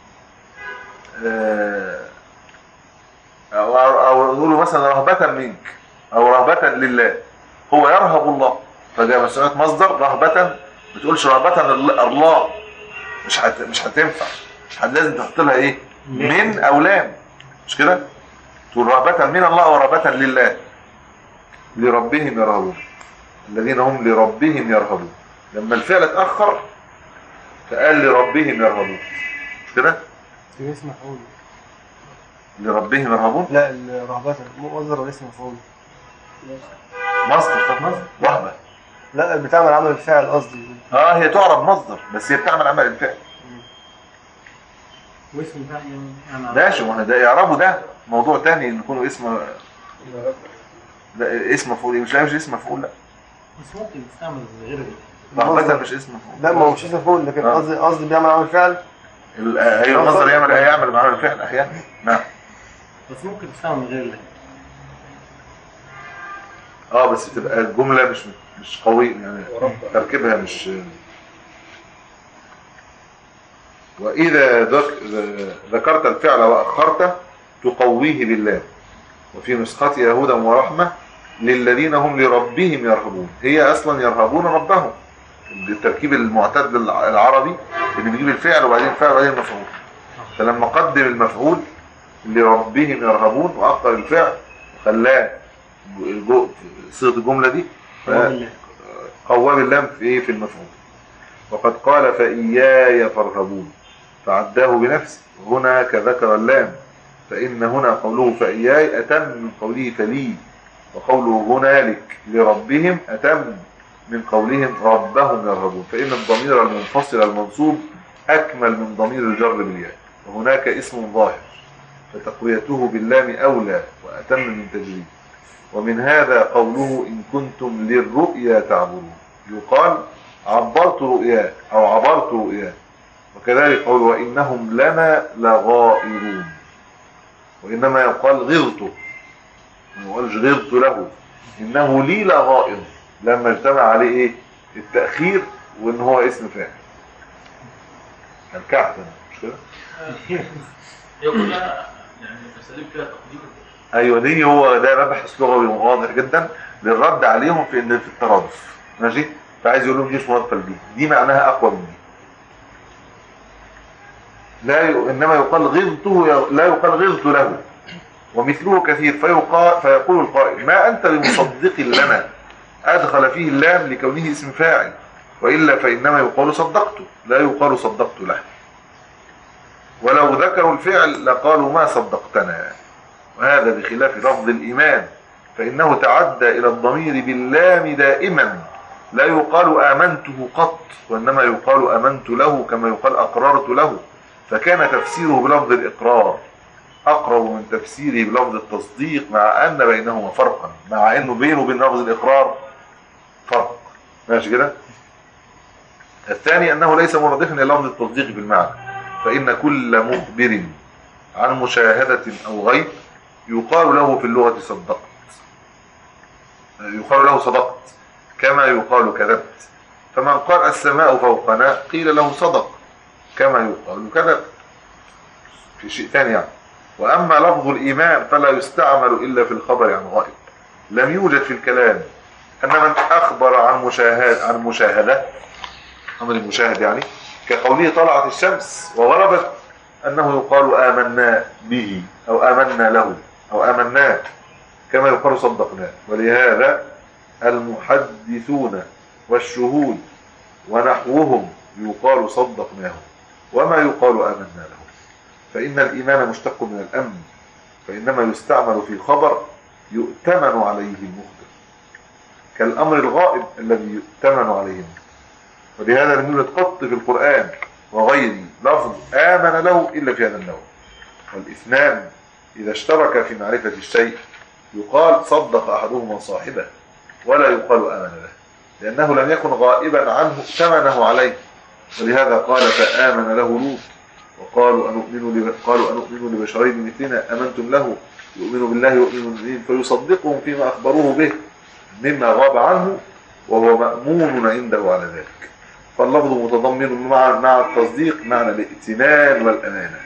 آه، او او يقول له مثلا رهبة منك او رهبة لله هو يرهب الله فده مسألة مصدر رهبة ما تقولش رهبة لله- الله مش هت... مش هتنفع مش هت... لازم تحط لها ايه من او لام مش كده تقول رهبة من الله ورهبة لله لربهم يرهبون الذين هم لربهم يرهبون لما الفعل اتأخر فقال لربهم يرهبون مش كده في اسم مفعول لربهم يرهبون لا الرهبة مصدر ولا اسم مفعول مصدر طب مصدر رهبة لا بتعمل عمل الفعل قصدي اه هي تعرب مصدر بس هي بتعمل عمل الفعل واسم فاعل يعني ماشي ما هو ده يعربوا ده موضوع تاني ان يكونوا اسم لا اسم مفعول مش لا مش اسم مفعول لا بس ممكن تستعمل غير رهبة مش اسم مفعول لا ما هو مش اسم مفعول لكن آه. قصدي قصدي بيعمل عمل فعل ال- هي المصدر يعمل هيعمل عمل الفعل احيانا نعم بس ممكن تستعمل غير الله اه بس تبقى الجملة مش مش قوي يعني تركيبها مش وإذا ذك... ذكرت الفعل وأخرته تقويه بالله وفي نسختها هدى ورحمة للذين هم لربهم يرهبون هي أصلا يرهبون ربهم التركيب المعتاد الع- العربي اللي بيجيب الفعل وبعدين الفعل وبعدين المفعول فلما قدم المفعول لربهم يرهبون وأخر الفعل وخلاه جو- صيغه الجمله دي قوام اللام في ايه في المفعول وقد قال فإياي فارهبون فعداه بنفسه هنا كذكر اللام فإن هنا قوله فإياي أتم من قوله فلي وقوله هنالك لربهم أتم من قولهم ربهم يرهبون فإن الضمير المنفصل المنصوب أكمل من ضمير الجر بالياء وهناك اسم ظاهر فتقويته باللام أولى وأتم من تجريد ومن هذا قوله إن كنتم للرؤيا تعبرون يقال عبرت رؤيا أو عبرت رؤيا وكذلك قول وإنهم لنا لغائرون وإنما يقال غرت ما يقالش غرت له إنه لي لغائر لما اجتمع عليه إيه التأخير وإن هو اسم فاعل الكعب مش مش كده؟ هي كلها يعني اساليب فيها تقليد ايوه دي هو ده مبحث لغوي واضح جدا للرد عليهم في ان في الترادف ماشي فعايز يقول لهم دي مش مرادفه لدي دي معناها اقوى من دي لا ي... انما يقال غضته لا يقال غضت له ومثله كثير فيقال فيقول القائل ما انت بمصدق لنا ادخل فيه اللام لكونه اسم فاعل والا فانما يقال صدقته لا يقال صدقت له ولو ذكروا الفعل لقالوا ما صدقتنا وهذا بخلاف لفظ الإيمان فإنه تعدى إلى الضمير باللام دائما لا يقال آمنته قط وإنما يقال آمنت له كما يقال أقررت له فكان تفسيره بلفظ الإقرار أقرب من تفسيره بلفظ التصديق مع أن بينهما فرقا مع أنه بينه وبين لفظ الإقرار فرق ماشي كده الثاني أنه ليس مرادفا للفظ التصديق بالمعنى فإن كل مخبر عن مشاهدة أو غيب يقال له في اللغة صدقت يقال له صدقت كما يقال كذبت فمن قال السماء فوقنا قيل له صدق كما يقال كذبت في شيء ثاني يعني وأما لفظ الإيمان فلا يستعمل إلا في الخبر عن غائب لم يوجد في الكلام أن من أخبر عن مشاهد عن مشاهدة أمر المشاهد يعني كقوله طلعت الشمس وغربت أنه يقال آمنا به أو آمنا له أو آمناه كما يقال صدقناه ولهذا المحدثون والشهود ونحوهم يقال صدقناهم وما يقال آمنا له فإن الإيمان مشتق من الأمن فإنما يستعمل في خبر يؤتمن عليه المخبر كالأمر الغائب الذي يؤتمن عليه المخبر ولهذا لم يوجد قط في القرآن وغيره لفظ آمن له إلا في هذا النوع والاثنان إذا اشترك في معرفة الشيء يقال صدق أحدهما صاحبه ولا يقال آمن له لأنه لم يكن غائبا عنه ائتمنه عليه ولهذا قال فآمن له لوط وقالوا أنؤمن لب... قالوا أنؤمن لبشرين مثلنا أمنتم له يؤمن بالله يؤمن بالدين فيصدقهم فيما أخبروه به مما غاب عنه وهو مأمون عنده على ذلك فاللفظ متضمن مع مع التصديق معنى الائتمان والأمانة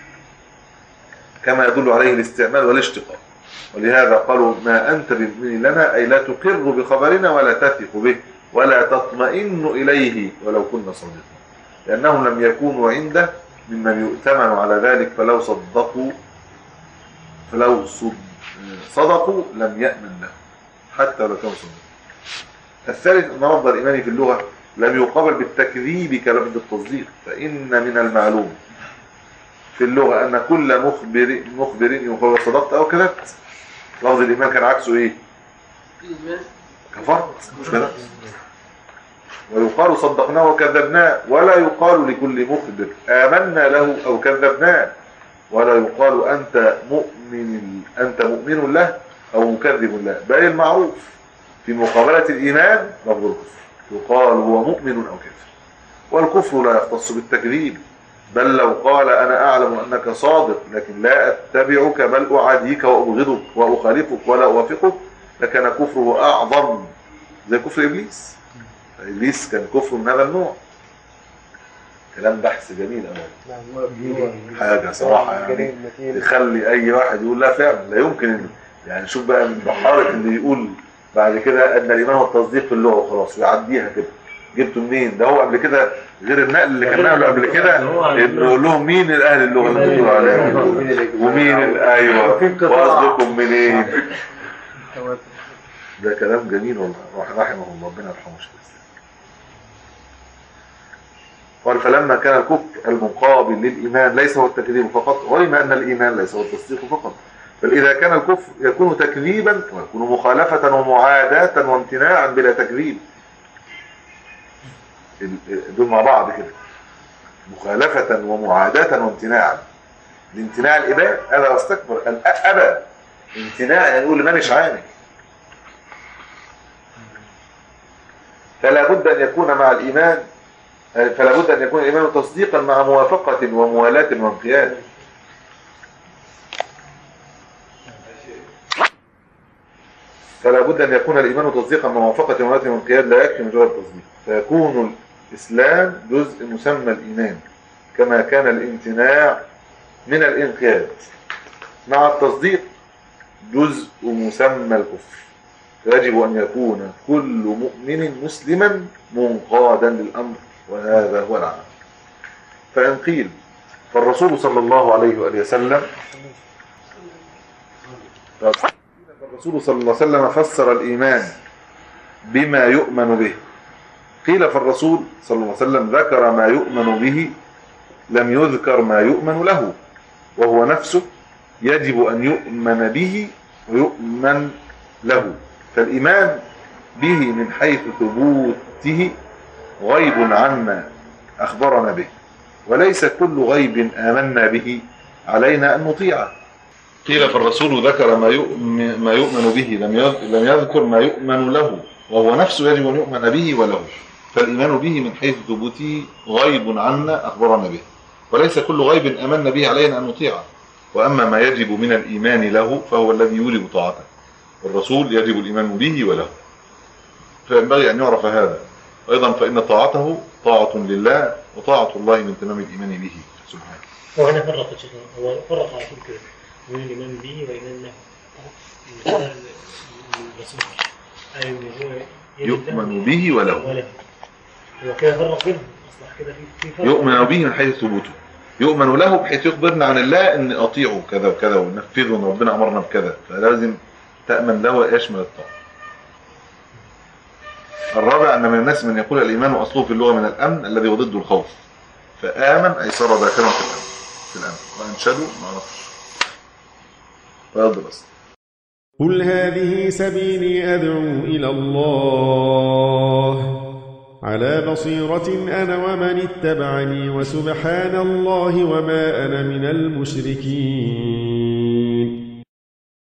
كما يدل عليه الاستعمال والاشتقاق ولهذا قالوا ما أنت بمؤمن لنا أي لا تقر بخبرنا ولا تثق به ولا تطمئن إليه ولو كنا صادقين لأنهم لم يكونوا عنده ممن يؤتمن على ذلك فلو صدقوا فلو صد صدقوا لم يأمن له حتى لو كانوا صدقوا الثالث أن لفظ الإيمان في اللغة لم يقابل بالتكذيب كلفظ التصديق فإن من المعلوم في اللغة أن كل مخبر مخبر يقال صدقت أو كذبت لفظ الإيمان كان عكسه إيه؟ كفرت مش كده؟ ويقال صدقناه وكذبناه ولا يقال لكل مخبر آمنا له أو كذبناه ولا يقال أنت مؤمن أنت مؤمن له أو مكذب له بل المعروف في مقابلة الإيمان لفظ الكفر يقال هو مؤمن أو كافر والكفر لا يختص بالتكذيب بل لو قال أنا أعلم أنك صادق لكن لا أتبعك بل أعاديك وأبغضك وأخالفك ولا أوافقك لكان كفره أعظم زي كفر إبليس إبليس كان كفر من هذا النوع كلام بحث جميل أوي حاجة صراحة يعني يخلي أي واحد يقول لا فعلا لا يمكن إن- يعني شوف بقى من بحارة اللي يقول بعد كده أن الإيمان هو التصديق في اللغة وخلاص ويعديها كده جبته منين ده هو قبل كده غير النقل اللي كان نقله قبل كده انه يقول لهم مين الاهل اللغه اللي انتوا بتقولوا عليها ومين ال- ايوه وقصدكم منين ده كلام جميل والله رحمه الله ربنا يرحمه شيخ قال فلما كان الكفر المقابل للإيمان ليس هو التكذيب فقط علم أن الإيمان ليس هو التصديق فقط بل إذا كان الكفر يكون تكذيبا ويكون مخالفة ومعاداة وامتناعا بلا تكذيب ال- دول مع بعض كده مخالفة ومعاداة وامتناعا الامتناع الإباء أبى واستكبر قال أ- أبى امتناع يعني يقول مانيش عامل فلا بد أن يكون مع الإيمان فلا بد أن يكون الإيمان تصديقا مع موافقة وموالاة وانقياد فلا بد أن يكون الإيمان تصديقا مع موافقة وموالاة وانقياد لا يكفي مجرد التصديق فيكون الإسلام جزء مسمى الإيمان كما كان الامتناع من الانقياد مع التصديق جزء مسمى الكفر فيجب أن يكون كل مؤمن مسلما منقادا للأمر وهذا هو العمل فإن قيل فالرسول صلى الله عليه وآله وسلم الرسول صلى الله عليه وسلم فسر الإيمان بما يؤمن به قيل فالرسول صلى الله عليه وسلم ذكر ما يؤمن به لم يذكر ما يؤمن له وهو نفسه يجب أن يؤمن به ويؤمن له فالإيمان به من حيث ثبوته غيب عنا أخبرنا به وليس كل غيب آمنا به علينا أن نطيعه قيل فالرسول ذكر ما يؤمن, ما يؤمن به لم لم يذكر ما يؤمن له وهو نفسه يجب أن يؤمن به وله فالإيمان به من حيث ثبوته غيب عنا أخبرنا به وليس كل غيب آمنا به علينا أن نطيعه وأما ما يجب من الإيمان له فهو الذي يوجب طاعته والرسول يجب الإيمان به وله فينبغي أن يعرف هذا أيضا فإن طاعته طاعة لله وطاعة الله من تمام الإيمان به سبحانه وهنا فرق يا شيخنا هو فرق على طول كده بين الإيمان به وإيمان له مثال الرسول أي إن هو يجب له يؤمن به وله وله هو كده فرق بينهم أصبح كده في في فرق يؤمن به من حيث ثبوته يؤمن له بحيث يخبرنا عن الله ان اطيعه كذا وكذا ونفذه ان ربنا امرنا بكذا فلازم تامن له ويشمل الطاعه الرابع ان من الناس من يقول الايمان اصله في اللغه من الامن الذي هو ضد الخوف فامن اي صار داخلا في الامن في الامن وانشدوا ما اعرفش فيضرب بس قل هذه سبيلي أدعو إلى الله على بصيرة أنا ومن اتبعني وسبحان الله وما أنا من المشركين